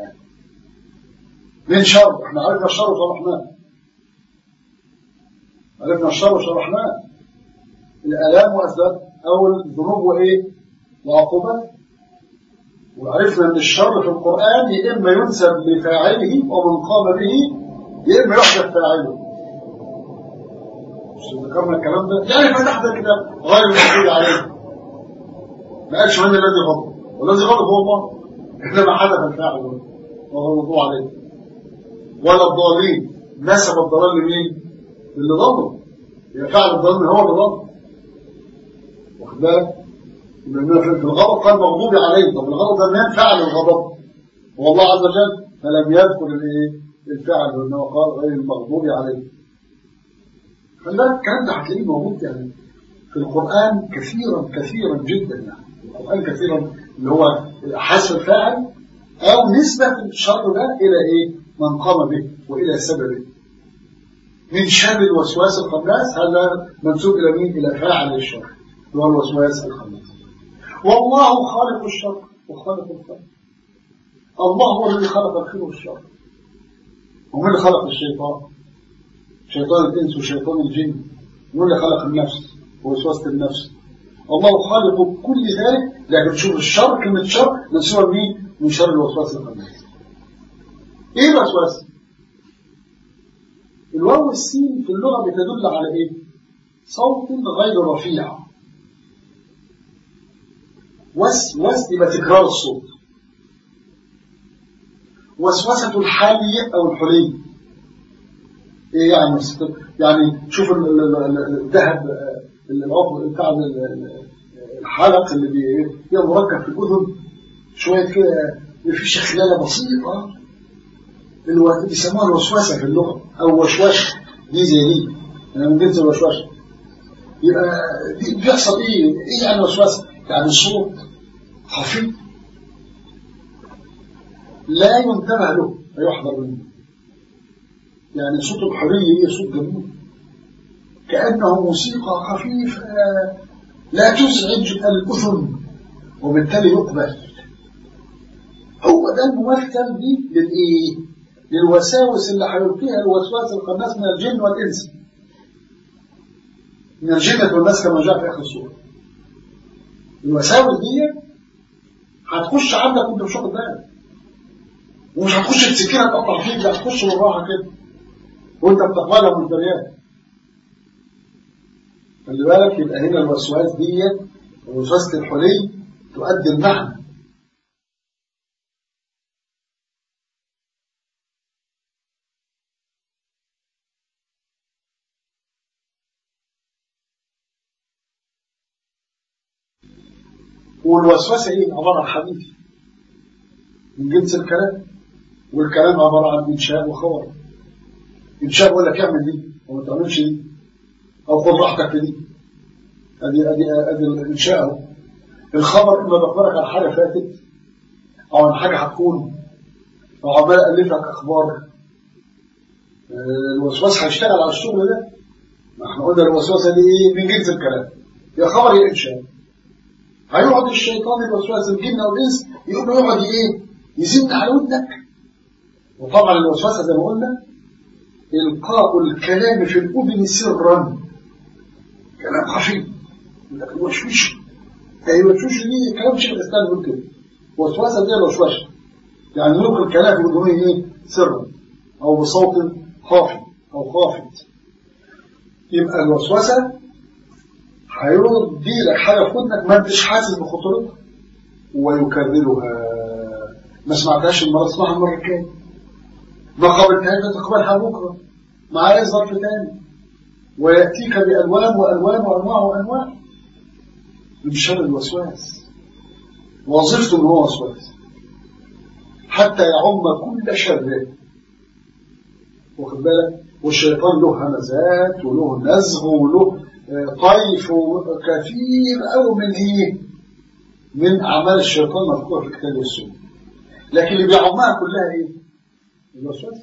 S3: من شر احنا عرفنا الشر وشرحناه عرفنا الشر وشرحناه الآلام وأسباب أو الذنوب وإيه وعقوبات وعرفنا ان الشر في القرآن يا اما ينسب لفاعله ومن قام به يا اما يحدث فاعله مش ذكرنا الكلام ده يعني فتحنا الكتاب غير المحدود عليه ما قالش من الذي غضب والذي غضب هو الله انما حدث الفاعل وهو الوضوء عليه ولا الضالين نسب الضلال لمين؟ اللي ضله يبقى فعل الضلال هو اللي ضله واخد بالك؟ يبقى في الغضب قال مغضوب عليه طب الغضب ده منين فعل الغضب؟ هو الله عز وجل فلم يذكر الايه؟ الفعل وانه قال غير المغضوب عليه خلي بالك الكلام ده هتلاقيه موجود يعني في القرآن كثيرا كثيرا جدا يعني القرآن كثيرا اللي هو حذف الفاعل أو نسبة الشر ده إلى إيه؟ من قام به وإلى سببه من شر الوسواس الخناس هذا منسوب إلى مين؟ إلى فاعل الشر اللي هو الوسواس الخناس والله خالق الشر وخالق الخير الله هو الذي خلق الخير والشر ومن اللي خلق الشيطان شيطان الإنس وشيطان الجن ومن اللي خلق النفس ووسوسة النفس الله خالق كل ذلك لكن شوف الشر كلمة شر منسوبة مين؟ من شر الوسواس الخناس ايه الوسواس؟ الواو والسين في اللغة بتدل على ايه؟ صوت غير رفيع وس وس يبقى تكرار الصوت وسوسة الحالي أو الحلي ايه يعني يعني شوف الذهب العقد بتاع الحلق اللي بيبقى مركب في الأذن شوية كده في شخلالة بسيطة اللي بيسموها الوسوسة في اللغة أو وشوشة دي زي دي أنا من جنس الوشوشة يبقى دي بيحصل إيه؟ إيه يعني وسوسة؟ يعني صوت خفيف لا ينتبه له فيحضر منه يعني صوت الحرية هي صوت جميل كأنه موسيقى خفيفة لا تزعج الأذن وبالتالي يقبل هو ده الممثل دي للإيه؟ للوساوس اللي هيلقيها الوسواس الخناس من الجن والإنس من الجنة والناس كما جاء في آخر السورة الوساوس دي هتخش عندك وانت مش واخد بالك ومش هتخش بسكينة تقطع فيك لا هتخش بالراحة كده وانت بتقبلها من دريان خلي بالك يبقى هنا الوسواس دي وسوسة الحلي تؤدي المعنى والوسوسة ايه عبارة عن حديث من جنس الكلام والكلام عبارة عن إنشاء وخبر إنشاء بقول لك اعمل دي وما تعملش دي أو خد راحتك في دي أدي أدي أدي الإنشاء أهو الخبر إما بخبرك عن حاجة فاتت أو عن حاجة هتكون أو عمال ألف لك أخبار الوسواس هيشتغل على الشغل ده ما احنا قلنا الوسوسة دي إيه من جنس الكلام يا خبر يا إنشاء هيقعد الشيطان الوسواس الجن او الانس يقوم يقعد ايه يزن على ودنك وطبعا الوسوسه زي ما قلنا القاء الكلام في الاذن سرا كلام خفي لكن وشوش اي وشوش دي كلام شيخ الاسلام يقول كده وسوسه دي الوشوشه يعني يلقي الكلام في اذنه ايه سرا او بصوت خافت او خافت يبقى الوسوسه هيرد لك حاجة في ودنك ما انتش حاسس بخطورتها ويكررها ما سمعتهاش المرة اسمعها المرة الجاية ما قابلتهاش تقبلها بكرة معايا ظرف تاني ويأتيك بألوان وألوان وأنواع وأنواع من شر الوسواس وظيفته ان هو وسواس حتى يعم كل شر واخد بالك والشيطان له همزات وله نزغ وله طيف كثير أو من إيه من أعمال الشيطان مذكورة في الكتاب والسنة لكن اللي بيعمها كلها إيه الوسواس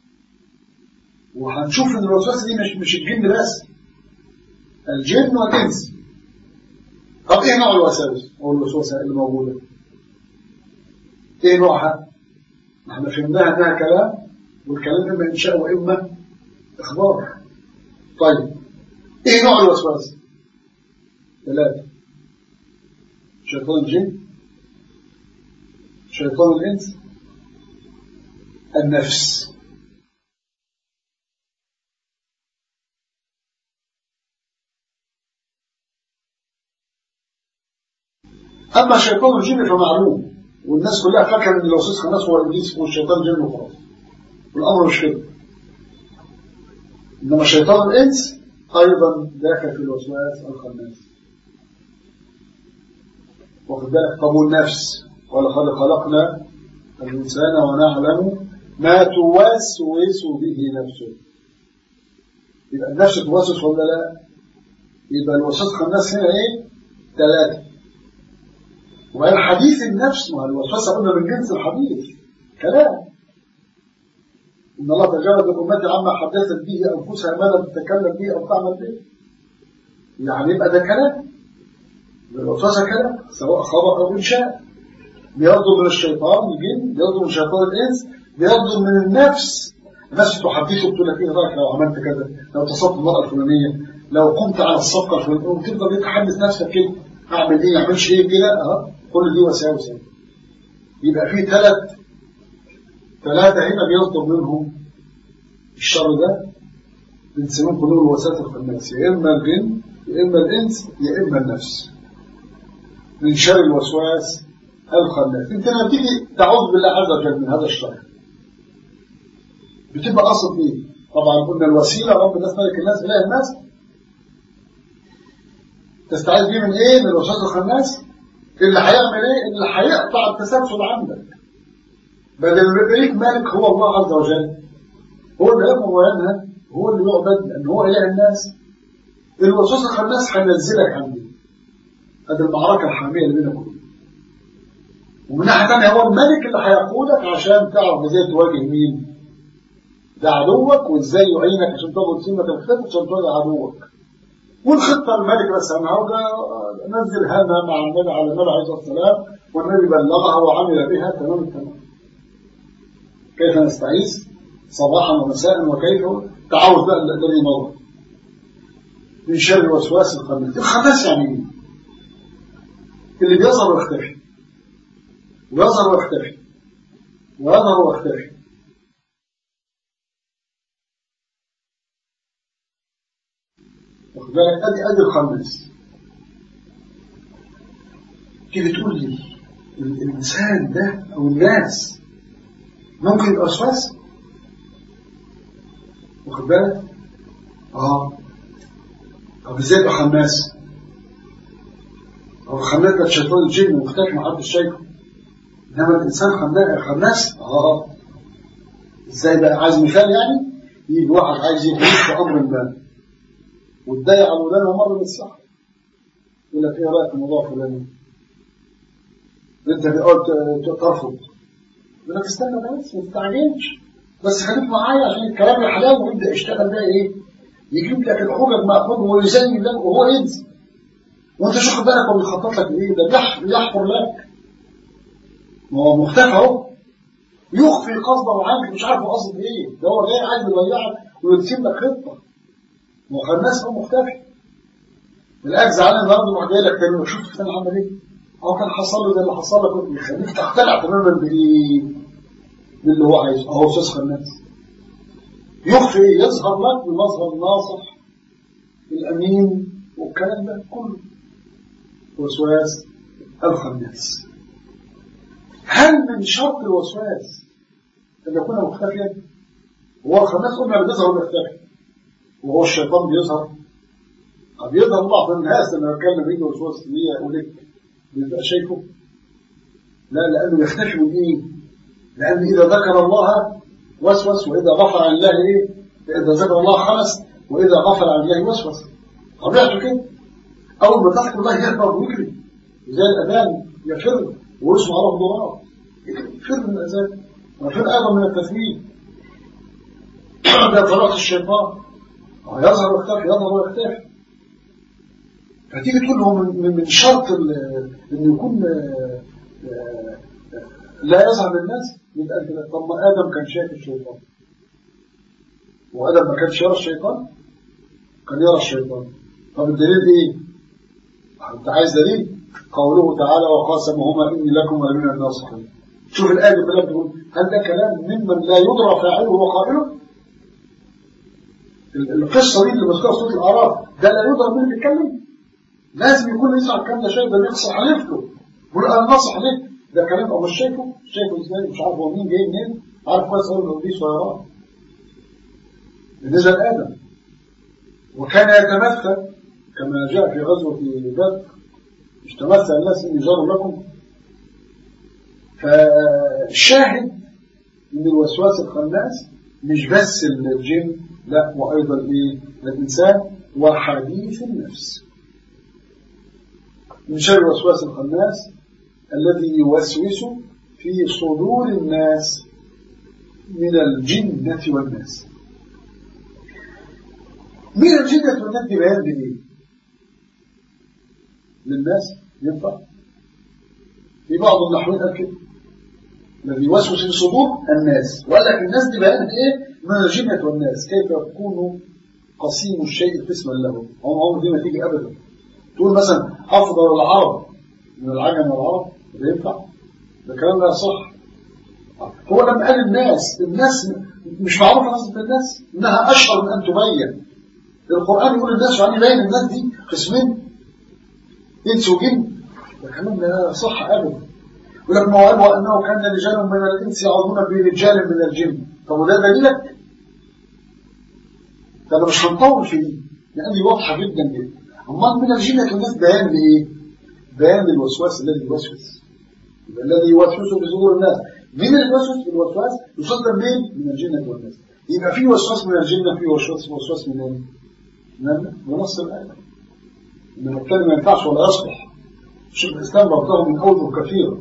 S3: وهنشوف ان الوسواس دي مش مش الجن بس الجن والإنس طب إيه نوع الوساوس أو الوسوسة اللي موجودة إيه نوعها احنا فهمناها انها كلام والكلام اما انشاء واما اخبار طيب ايه نوع الوسواس ثلاثة شيطان الجن شيطان الإنس النفس أما شيطان الجن فمعلوم والناس كلها فاكره ان الوسوس خناس هو ابليس والشيطان جن وخلاص والامر مش كده انما شيطان الانس ايضا داخل في الوسواس الخناس واخد بالك طب والنفس ولقد خلقنا الانسان ونعلم ما توسوس به نفسه يبقى النفس توسوس ولا لا يبقى الوسواس الخناس هنا ايه ثلاثه وبعدين حديث النفس ما الوسوسه قلنا من جنس الحديث كلام ان الله تجاوز لامتي عما حدثت به انفسها ما لم تتكلم به او تعمل به يعني يبقى ده كلام الوسوسه كلام سواء خبر او انشاء بيصدر من الشيطان الجن بيصدر من شيطان الانس بيصدر من النفس النفس تحدثه تقول لك ايه رايك لو عملت كذا لو تصبت المراه الفلانيه لو قمت على الصفقه الفلانيه وتفضل تحدث نفسك كده اعمل ايه ما اعملش ايه كده اه كل دي وساوس يبقى في ثلاث ثلاثة هنا بيصدر منهم الشر ده بنسميهم كلهم الوسائط الخناس يا إما الجن يا إما الإنس يا إما النفس من شر الوسواس الخناس أنت لما تيجي تعوذ بالله عز وجل من هذا الشر بتبقى قصد إيه؟ طبعا قلنا الوسيلة رب الناس ملك الناس إله الناس تستعيذ بيه من إيه؟ من الوسواس الخناس اللي هيعمل ايه اللي هيقطع التسلسل عندك بدل ما يبقى ليك مالك هو الله عز وجل هو اللي يامر وينهى هو اللي يعبد لان هو اله الناس الوسوسه الخناس هينزلك عندي هذه المعركه الحاميه اللي بينك وبينه ومن ناحيه ثانيه هو الملك اللي هيقودك عشان تعرف ازاي تواجه مين ده عدوك وازاي يعينك عشان تاخد سمه الخطه عشان تواجه عدوك والخطة الملك بس أنا نزل هذا مع النبي على النبي عليه الصلاة والسلام والنبي بلغها وعمل بها تمام التمام كيف نستعيذ صباحا ومساء وكيف تعود بقى الذي مضى من شر الوسواس الخناس الخناس يعني ايه؟ اللي بيظهر ويختفي ويظهر ويختفي ويظهر ويختفي واخد بالك ادي ادي الخناس تيجي تقول لي الانسان ده او الناس ممكن يبقى وسواس واخد بالك اه طب ازاي يبقى خناس هو الخناس ده شيطان الجن مختفي ما حدش شايفه انما الانسان خناس اه ازاي بقى عايز مثال يعني يجي واحد عايز يغيث في امر ما وتضيع على ودانها مره من الصح يقول لك ايه رايك في الموضوع الفلاني انت بتقول ترفض يقول لك استنى بس ما تستعجلش بس خليك معايا عشان الكلام يحلاوه ويبدا يشتغل بقى ايه يجيب لك الحجج مأخوذ ويزين لك وهو ينزل وانت مش واخد بالك هو بيخطط لك ايه ده بيحفر لك ما هو مختفى اهو يخفي قصده عنك مش عارف قصد ايه ده هو جاي عايز يضيعك ويرسم لك خطه ما هو الناس هو مختفي الاجز على النهارده يروح جاي لك تاني شفت كان عمل ايه هو كان حصل له ده اللي حصل لك يخليك تقتنع تماما باللي هو عايزه اهو استاذ خناس يخفي يظهر لك بمظهر الناصح الامين والكلام ده كله وسواس الخناس هل من شرط الوسواس ان يكون مختفيا هو الخناس قلنا بيظهر وبيختفي وهو الشيطان بيظهر قد يظهر بعض الناس لما يتكلم يجي وسواس ليه يقول لك بيبقى شايفه لا لانه يختفي من ايه لان اذا ذكر الله وسوس واذا غفر عن الله ايه اذا ذكر الله خلص واذا غفر عن الله وسوس طبيعته كده اول ما تذكر الله يهرب ويجري زي الاذان يفر ويسمع له ضرار يفر من الاذان ويفر ايضا من التثويب ده طريقه الشيطان يظهر ويختفي يظهر ويختفي فتيجي تقول له من, من شرط انه يكون لا يظهر للناس يبقى كده طب ما ادم كان شايف الشيطان وادم ما كانش يرى الشيطان كان يرى الشيطان طب الدليل ايه انت عايز دليل قوله تعالى وقاسمهما اني لكم لمن الناصحين شوف الآية اللي بتقول هل ده كلام ممن لا يدرى فاعله وقائله القصة دي اللي مذكورة في سورة الأعراف ده لا يدرى مين اللي بيتكلم لازم يكون يسمع الكلام ده شيء ده بيقصر حليفته يقول أنا نصح ليك ده كلام أو مش شايفه شايفه ازاي مش عارف هو مين جاي منين عارف كويس قوي انه دي سيارات بالنسبة لآدم وكان يتمثل كما جاء في غزوة بدر مش تمثل الناس إني جار لكم فالشاهد من الوسواس الخناس مش بس الجن لا وأيضا إيه الإنسان وحديث النفس من شر الوسواس الخناس الذي يوسوس في صدور الناس من الجنة والناس من الجنة والناس دي بيان بإيه؟ للناس ينفع في بعض النحوين قال كده الذي يوسوس في صدور الناس وقال لك الناس دي بيان ايه من الجنة والناس كيف يكون قسيم الشيء قسما له هم عمر دي ما تيجي ابدا تقول مثلا افضل العرب من العجم والعرب ده ينفع ده كلام لا يصح هو لما قال الناس الناس مش معروف نسبة الناس انها اشهر من ان تبين القرآن يقول الناس يعني باين الناس دي قسمين انس وجن ده كلام لا يصح ابدا يقول لك موعد وانه كان رجال من الانس يعظون برجال من الجن طب وده دليلك ده انا مش هنطول فيه لان دي واضحه جدا جدا امال من الجنه والناس بيان لايه؟ بيان للوسواس الذي يوسوس الذي يوسوس في صدور الناس مين اللي يوسوس في الوسواس يصدر منين؟ من الجنه والناس يبقى في وسواس من الجنه في وسواس وسواس من ايه؟ من ونص الايه انما الكلمه ما ينفعش ولا يصلح شيخ الاسلام ربطه من اوجه كثيره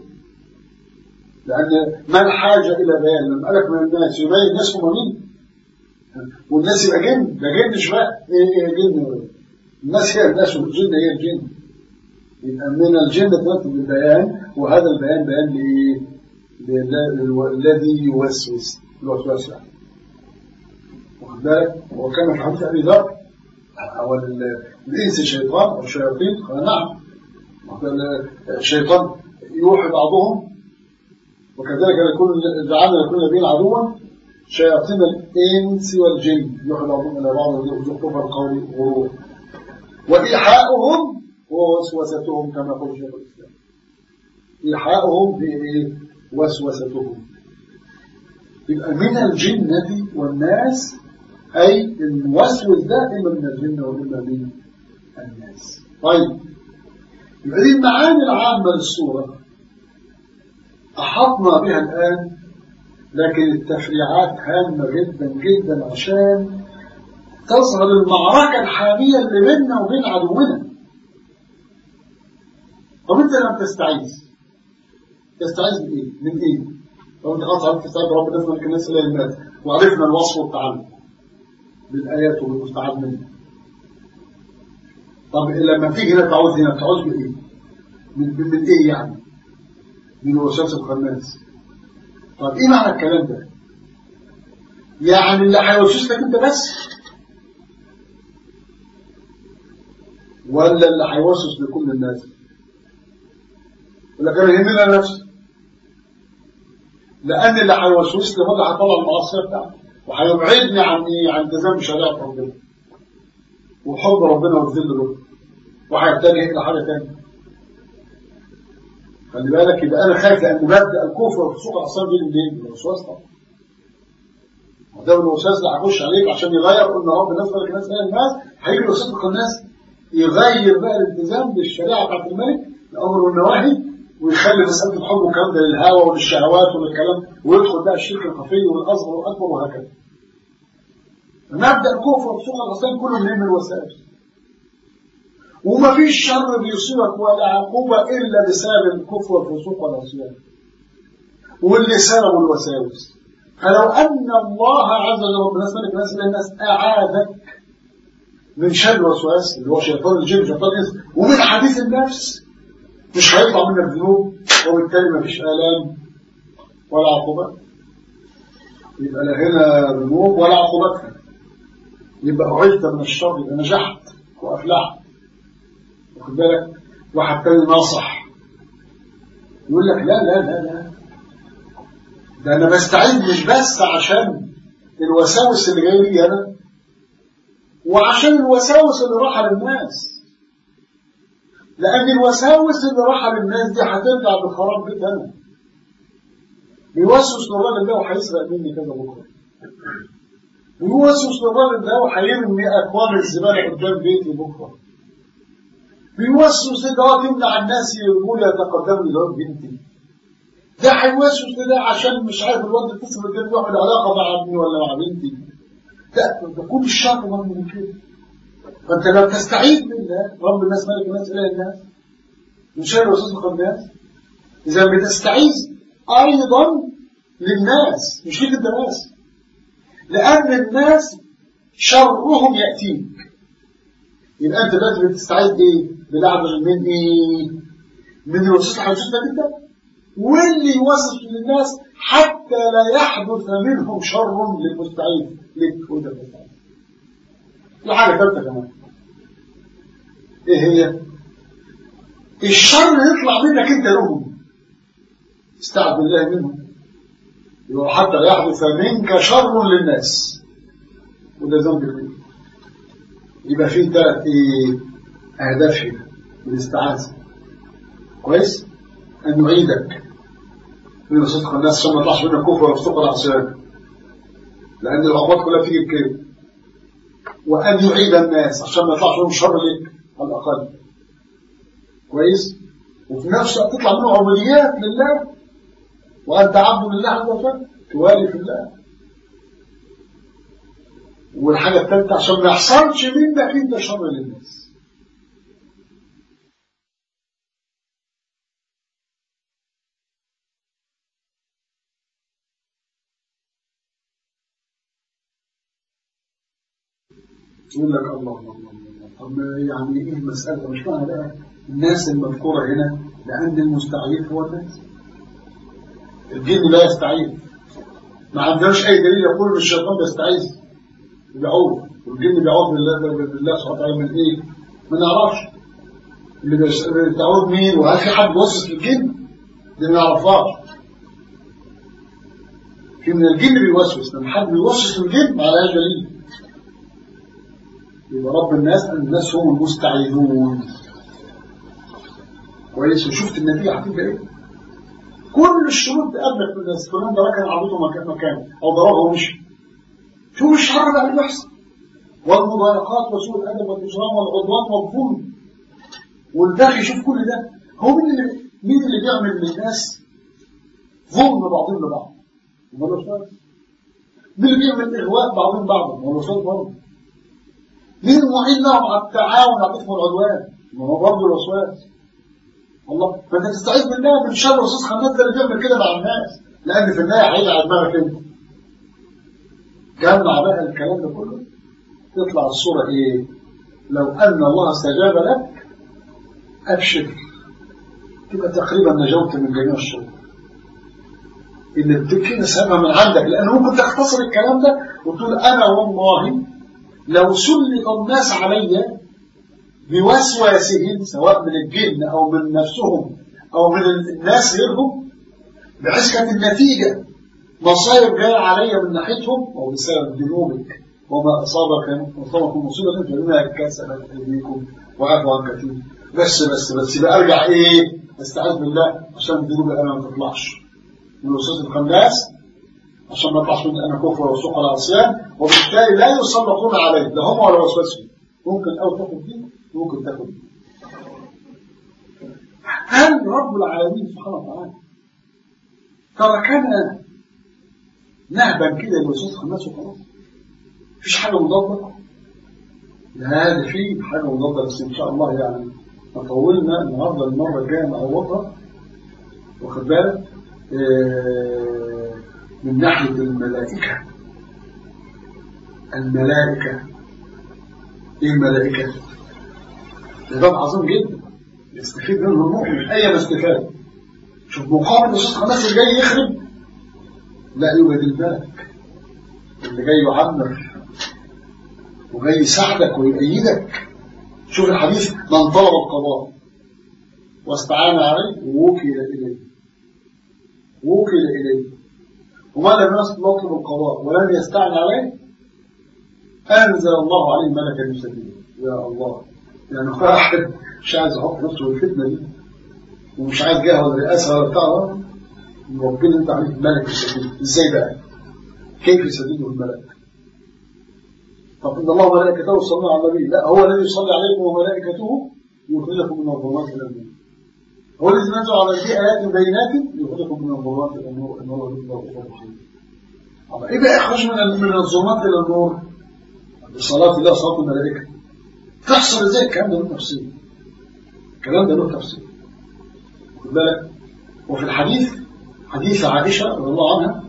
S3: لأن ما الحاجة إلى بيان لما قالك من الناس يبين الناس هم مين والناس يبقى جن ده جن مش بقى إيه إيه جن الناس هي الناس والجن هي الجن يبقى من الجن ترتب البيان وهذا البيان بيان لإيه الذي يوسوس الوسواس يعني واخد بالك وكان في حديث أبي ذر أو الإنس شيطان أو شياطين قال نعم الشيطان يوحي بعضهم وكذلك يكون جعلنا لكل نبي عدوا شياطين الانس والجن يوحي بعضهم الى بعض ويزخرف القول غرور وايحاؤهم ووسوستهم كما يقول شيخ الاسلام ايحاؤهم في وسوستهم يبقى من الجنة والناس أي الموسوس ده إما من الجنة وإما من الناس طيب يبقى دي المعاني العامة للصورة أحطنا بها الآن لكن التفريعات هامة جدا جدا عشان تظهر المعركة الحامية اللي بيننا وبين عدونا طب انت لما تستعيذ تستعيذ من ايه؟ من ايه؟ لو انت خلاص عرفت تستعيذ رب الناس ملك الناس الى المال وعرفنا الوصف والتعلم بالايات والمستعاد منها طب لما تيجي هنا تعوذ هنا تعوذ من ايه؟ من, من ايه يعني؟ من وسواس الخناس طب ايه معنى الكلام ده يعني اللي هيوسوس لك انت بس ولا اللي هيوسوس لكل الناس ولا كان يهمنا نفسه لان اللي هيوسوس لي برضه هيطلع المعصيه بتاعته وهيبعدني عن ايه عن التزام شريعه ربنا وحب ربنا والذل له وهيتجه الى حاجه ثانيه خلي بالك يبقى انا خايف لان مبدا الكفر والفسوق الاصلا دي منين؟ من الوسواس طبعا ده من الوسواس اللي هيخش عليك عشان يغير قلنا رب الناس ملك الناس هي الناس هيجي يوسوس الناس يغير بقى الالتزام بالشريعه بتاعت الملك الامر والنواهي ويخلي مساله الحب والكلام ده للهوى وللشهوات وللكلام ويدخل بقى الشرك الخفي والاصغر والاكبر وهكذا مبدا الكفر والفسوق الاصلا كله منين من الوسائل وما فيش شر بيصيبك ولا عقوبة إلا بسبب الكفر والفسوق والعصيان واللي سبب الوساوس فلو أن الله عز وجل رب الناس ملك الناس الناس أعاذك من شر الوسواس اللي هو شيطان الجن شيطان الإنس ومن حديث النفس مش هيطلع منك ذنوب وبالتالي ما فيش آلام ولا عقوبات يبقى لا هنا ذنوب ولا عقوبات يبقى أعدت من الشر يبقى نجحت وأفلحت واخد بالك واحد تاني ناصح يقول لك لا لا لا لا ده انا بستعيد مش بس عشان الوساوس اللي جايه لي انا وعشان الوساوس اللي راحه للناس لان الوساوس اللي راحه للناس دي هترجع بخراب بيت انا بيوسوس للراجل ده وهيسرق مني كذا بكره بيوسوس للراجل ده وهيرمي اكوام الزباله قدام بيتي بكره بيوسوس ده يمنع الناس يقولوا يتقدموا للواد بنتي ده هيوسوس ده عشان مش عارف الواد يتصل بالجنب يعمل علاقه مع ابني ولا مع بنتي ده ده كل الشر من كده فانت لو تستعيد بالله رب الناس ملك الناس اله الناس من شر الوسوس الخناس اذا بتستعيذ ايضا للناس مش ليك انت بس لان الناس شرهم ياتيك يبقى انت دلوقتي بتستعيد ايه؟ بلعب من ايه؟ من الوسوس اللي هتشوفها انت واللي يوسوس للناس حتى لا يحدث منهم شر للمستعيد لك وانت المستعيد. في حاجه ثالثه كمان. ايه هي؟ الشر يطلع منك انت لهم. استعذ بالله منهم. يبقى حتى لا يحدث منك شر للناس. وده ذنب كبير. يبقى في ثلاث ايه؟ اهداف هنا بالاستعاذه. كويس؟ أن يعيدك من صدق الناس عشان ما يطلعش منك كفر وفسوق العصيان لأن العقوبات كلها بتيجي بكده وأن يعيد الناس عشان ما يطلعش منهم شر لك على الأقل كويس وفي نفس الوقت تطلع منه عبوديات لله وأنت عبد لله عز وجل توالي في الله والحاجة الثالثة عشان ما يحصلش منك أنت شر للناس يقول لك الله الله الله الله طب يعني ايه المسألة مش معنى بقى الناس المذكورة هنا لأن المستعيف هو الناس الجن لا يستعيذ ما عندناش أي دليل يقول إن الشيطان بيستعيذ بيعوذ والجن بيعوذ بالله بالله سبحانه وتعالى من إيه؟ ما نعرفش اللي بيستعوذ مين وهل في حد بيوسوس للجن؟ دي ما نعرفهاش في من الجن بيوسوس لما حد بيوسوس للجن ما عليهاش دليل يبقى رب الناس الناس هم المستعيذون كويس وشفت النتيجه هتبقى ايه كل الشروط تقابلك في الناس فلان ده ركن عبيطه مكان مكان او ضربه ومشي شوف الشر بقى اللي بيحصل والمضايقات وسوء الادب والاجرام والعدوان والظلم والبغي شوف كل ده هو مين اللي مين اللي بيعمل للناس ظلم بعضهم لبعض ما هو مين اللي بيعمل اغواء بعضهم بعضا ما هو برضه مين المعين لهم على التعاون على الاثم والعدوان ما هو برضه الوسواس الله فانت تستعيذ بالله من شر وسوس خناس ده اللي بيعمل كده مع الناس لان في النهايه هيجي على دماغك انت جمع بقى الكلام ده كله تطلع الصوره ايه لو ان الله استجاب لك ابشر تبقى تقريبا نجوت من جميع الشرور ان الذكر سبب من عندك لانه ممكن تختصر الكلام ده وتقول انا والله لو سلط الناس علي بوسواسهم سواء من الجن أو من نفسهم أو من الناس غيرهم بحيث كانت النتيجة مصايب جاية علي من ناحيتهم أو بسبب ذنوبك وما أصابك أصابكم مصيبة فبما كسبت أيديكم وعفوا عن كثير بس بس بس يبقى أرجع إيه أستعيذ بالله عشان ذنوبي أنا ما تطلعش من وسوس الخناس عشان ما يطلعش مني انا كفر وسوق العصيان وبالتالي لا يسلطون علي لا هم ولا وسوسهم ممكن او تاخد دي ممكن تاخد دي هل رب العالمين سبحانه وتعالى تركنا نهبا كده لوسوس الناس وخلاص مفيش حاجه مضاده لا ده في حاجه مضاده بس ان شاء الله يعني طولنا النهارده المره الجايه نعوضها واخد بالك آه من ناحية الملائكة الملائكة ايه الملائكة ده باب عظيم جدا يستفيد منه المؤمن اي استفاد شوف مقابل الشيخ الناس اللي جاي يخرب لا يوجد الملك اللي جاي يعمر وجاي يساعدك ويؤيدك شوف الحديث من طلب القضاء واستعان عليه ووكل اليه ووكل اليه ومن لم يطلب القضاء ولم يستعن عليه أنزل الله عليه ملكا يسدده يا الله يعني واحد مش عايز يحط نفسه في الفتنة دي ومش عايز جهه ولا رئاسة ولا بتاع ربنا انت عليك ملك يسدده ازاي بقى؟ كيف يسدده الملك؟ طب ان الله وملائكته يصلون على النبي لا هو الذي يصلي عليكم وملائكته يخرجكم من الظلمات الى النور هو الذي نزل على في ايات بينات يخرجكم من الظلمات الى النور ان الله يخرج الله ايه بقى يخرج من من الظلمات الى النور بصلاه الله صلاه الملائكه تحصل ازاي الكلام ده له تفصيل الكلام ده له تفصيل خد بالك وفي الحديث حديث عائشه رضي الله عنها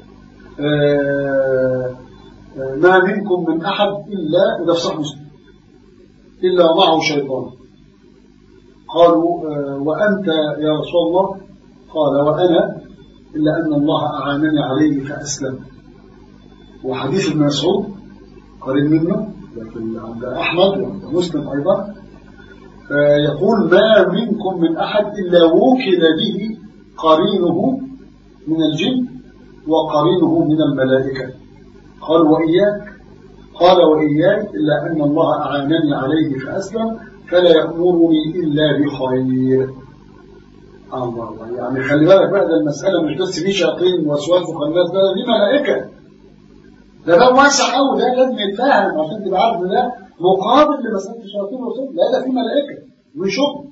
S3: آه ما منكم من أحد إلا إذا صح مسلم إلا ومعه شيطان قالوا وأنت يا رسول الله قال وأنا إلا أن الله أعانني عليه فأسلم وحديث ابن مسعود قريب منه لكن عند أحمد وعند مسلم أيضا يقول ما منكم من أحد إلا وكل به قرينه من الجن وقرينه من الملائكة قال وإياك قال وإياك إلا أن الله أعانني عليه فأسلم فلا يأمرني إلا بخير الله الله يعني خلي بالك بقى ده المسألة مش بس في شياطين وسواس وخنات ده دي ملائكة ده ده واسع قوي ده لازم يتفهم عشان تبقى عارف ده مقابل لمسألة الشياطين والرسول لا ده في ملائكة وشغل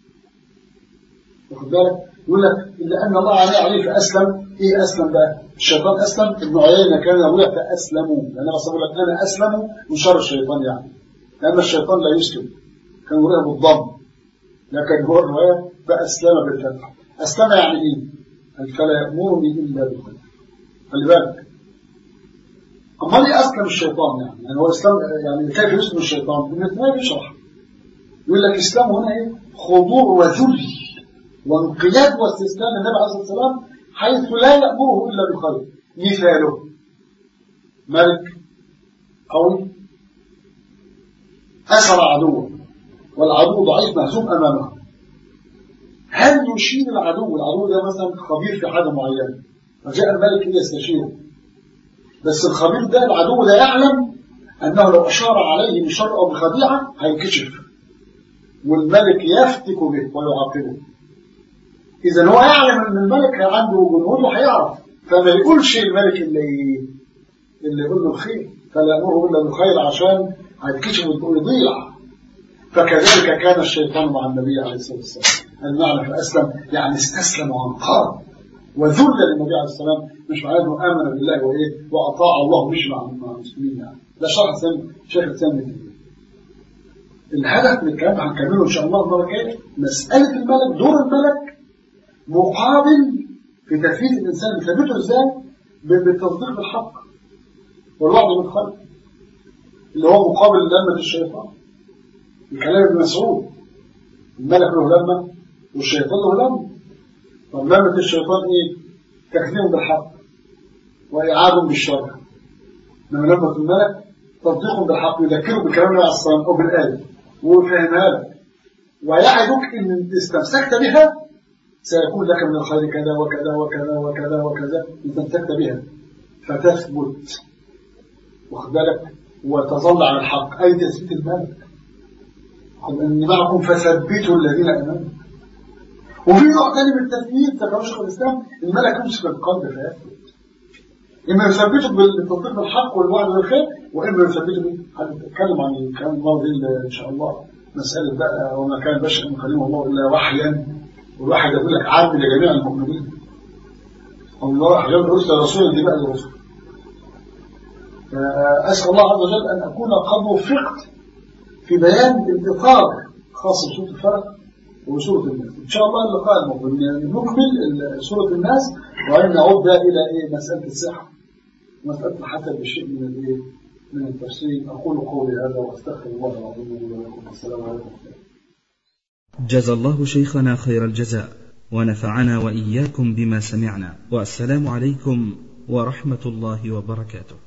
S3: واخد بالك يقول لك إلا أن الله عليه عليه فأسلم إيه أسلم بقى الشيطان أسلم ابن عيينة كان يقول لك فأسلموا لأن بس أقول لك أنا أسلم من شر الشيطان يعني لأن الشيطان لا يسلم كان يقولها بالضم لكن هو الرواية فأسلم بالفتح أسلم يعني إيه؟ قال فلا يأمرني إلا بالخير خلي بالك أمال إيه أسلم الشيطان يعني؟ يعني هو إسلام يعني كيف يسلم الشيطان؟ ابن تيمية بيشرح يقول لك إسلام هنا إيه؟ خضوع وذل وانقياد واستسلام النبي عليه الصلاة والسلام حيث لا يأمره إلا بالخير مثاله ملك قوي أسر عدوه والعدو ضعيف مهزوم أمامه هل يشير العدو العدو ده مثلا خبير في حاجة معينة فجاء الملك ليستشيره بس الخبير ده العدو لا يعلم أنه لو أشار عليه بشر أو بخديعة هينكشف والملك يفتك به ويعاقبه إذا هو يعلم أن الملك عنده جنود وهيعرف فما يقولش الملك اللي اللي يقول له الخير فلا يأمره إلا بالخير عشان هيتكشف ويضيع فكذلك كان الشيطان مع النبي عليه الصلاة والسلام المعنى فأسلم يعني استسلم وانقاد وذل للنبي عليه السلام مش معناه انه امن بالله وايه واطاع الله مش مع المسلمين يعني ده شرح سن شيخ الاسلام الهدف من الكلام هنكمله ان شاء الله المره الجايه مساله الملك دور الملك مقابل في تثبيت الإنسان بثبته إزاي بالتصديق بالحق والوعد بالخير اللي هو مقابل لمة الشيطان الكلام ابن مسعود الملك له لمة والشيطان له لمة طب لمة الشيطان ايه تكذيب بالحق وإعادة بالشر إنما لمة الملك تصديق بالحق يذكره بكلام الله عليه الصلاة أو بالآية ويفهمها لك ويعدك إن استمسكت بها سيكون لك من الخير كذا وكذا وكذا وكذا وكذا إن تمسكت بها فتثبت واخد بالك وتظل على الحق أي تثبيت الملك أن معكم فثبتوا الذين آمنوا وفي نوع ثاني من التثبيت ذكر شيخ الإسلام الملك يمسك القلب فيثبت إما يثبته بالتطبيق بالحق والوعد بالخير وإما يثبته هنتكلم عن الكلام الماضي إن شاء الله مسألة بقى وما كان بشر مكلمه الله إلا وحيا والواحد يقول لك عام لجميع المؤمنين الله جل رسل رسولا دي بقى الرسل أسأل الله عز وجل أن أكون قد وفقت في بيان الإطار خاص بسورة الفلق وسورة الناس إن شاء الله اللقاء المقبل نكمل سورة الناس وبعدين نعود بقى إلى إيه مسألة الصحة مسألة حتى بالشيء من الإيه من التفسير أقول قولي هذا وأستغفر الله العظيم لي ولكم والسلام عليكم
S4: جزى الله شيخنا خير الجزاء ونفعنا وإياكم بما سمعنا والسلام عليكم ورحمة الله وبركاته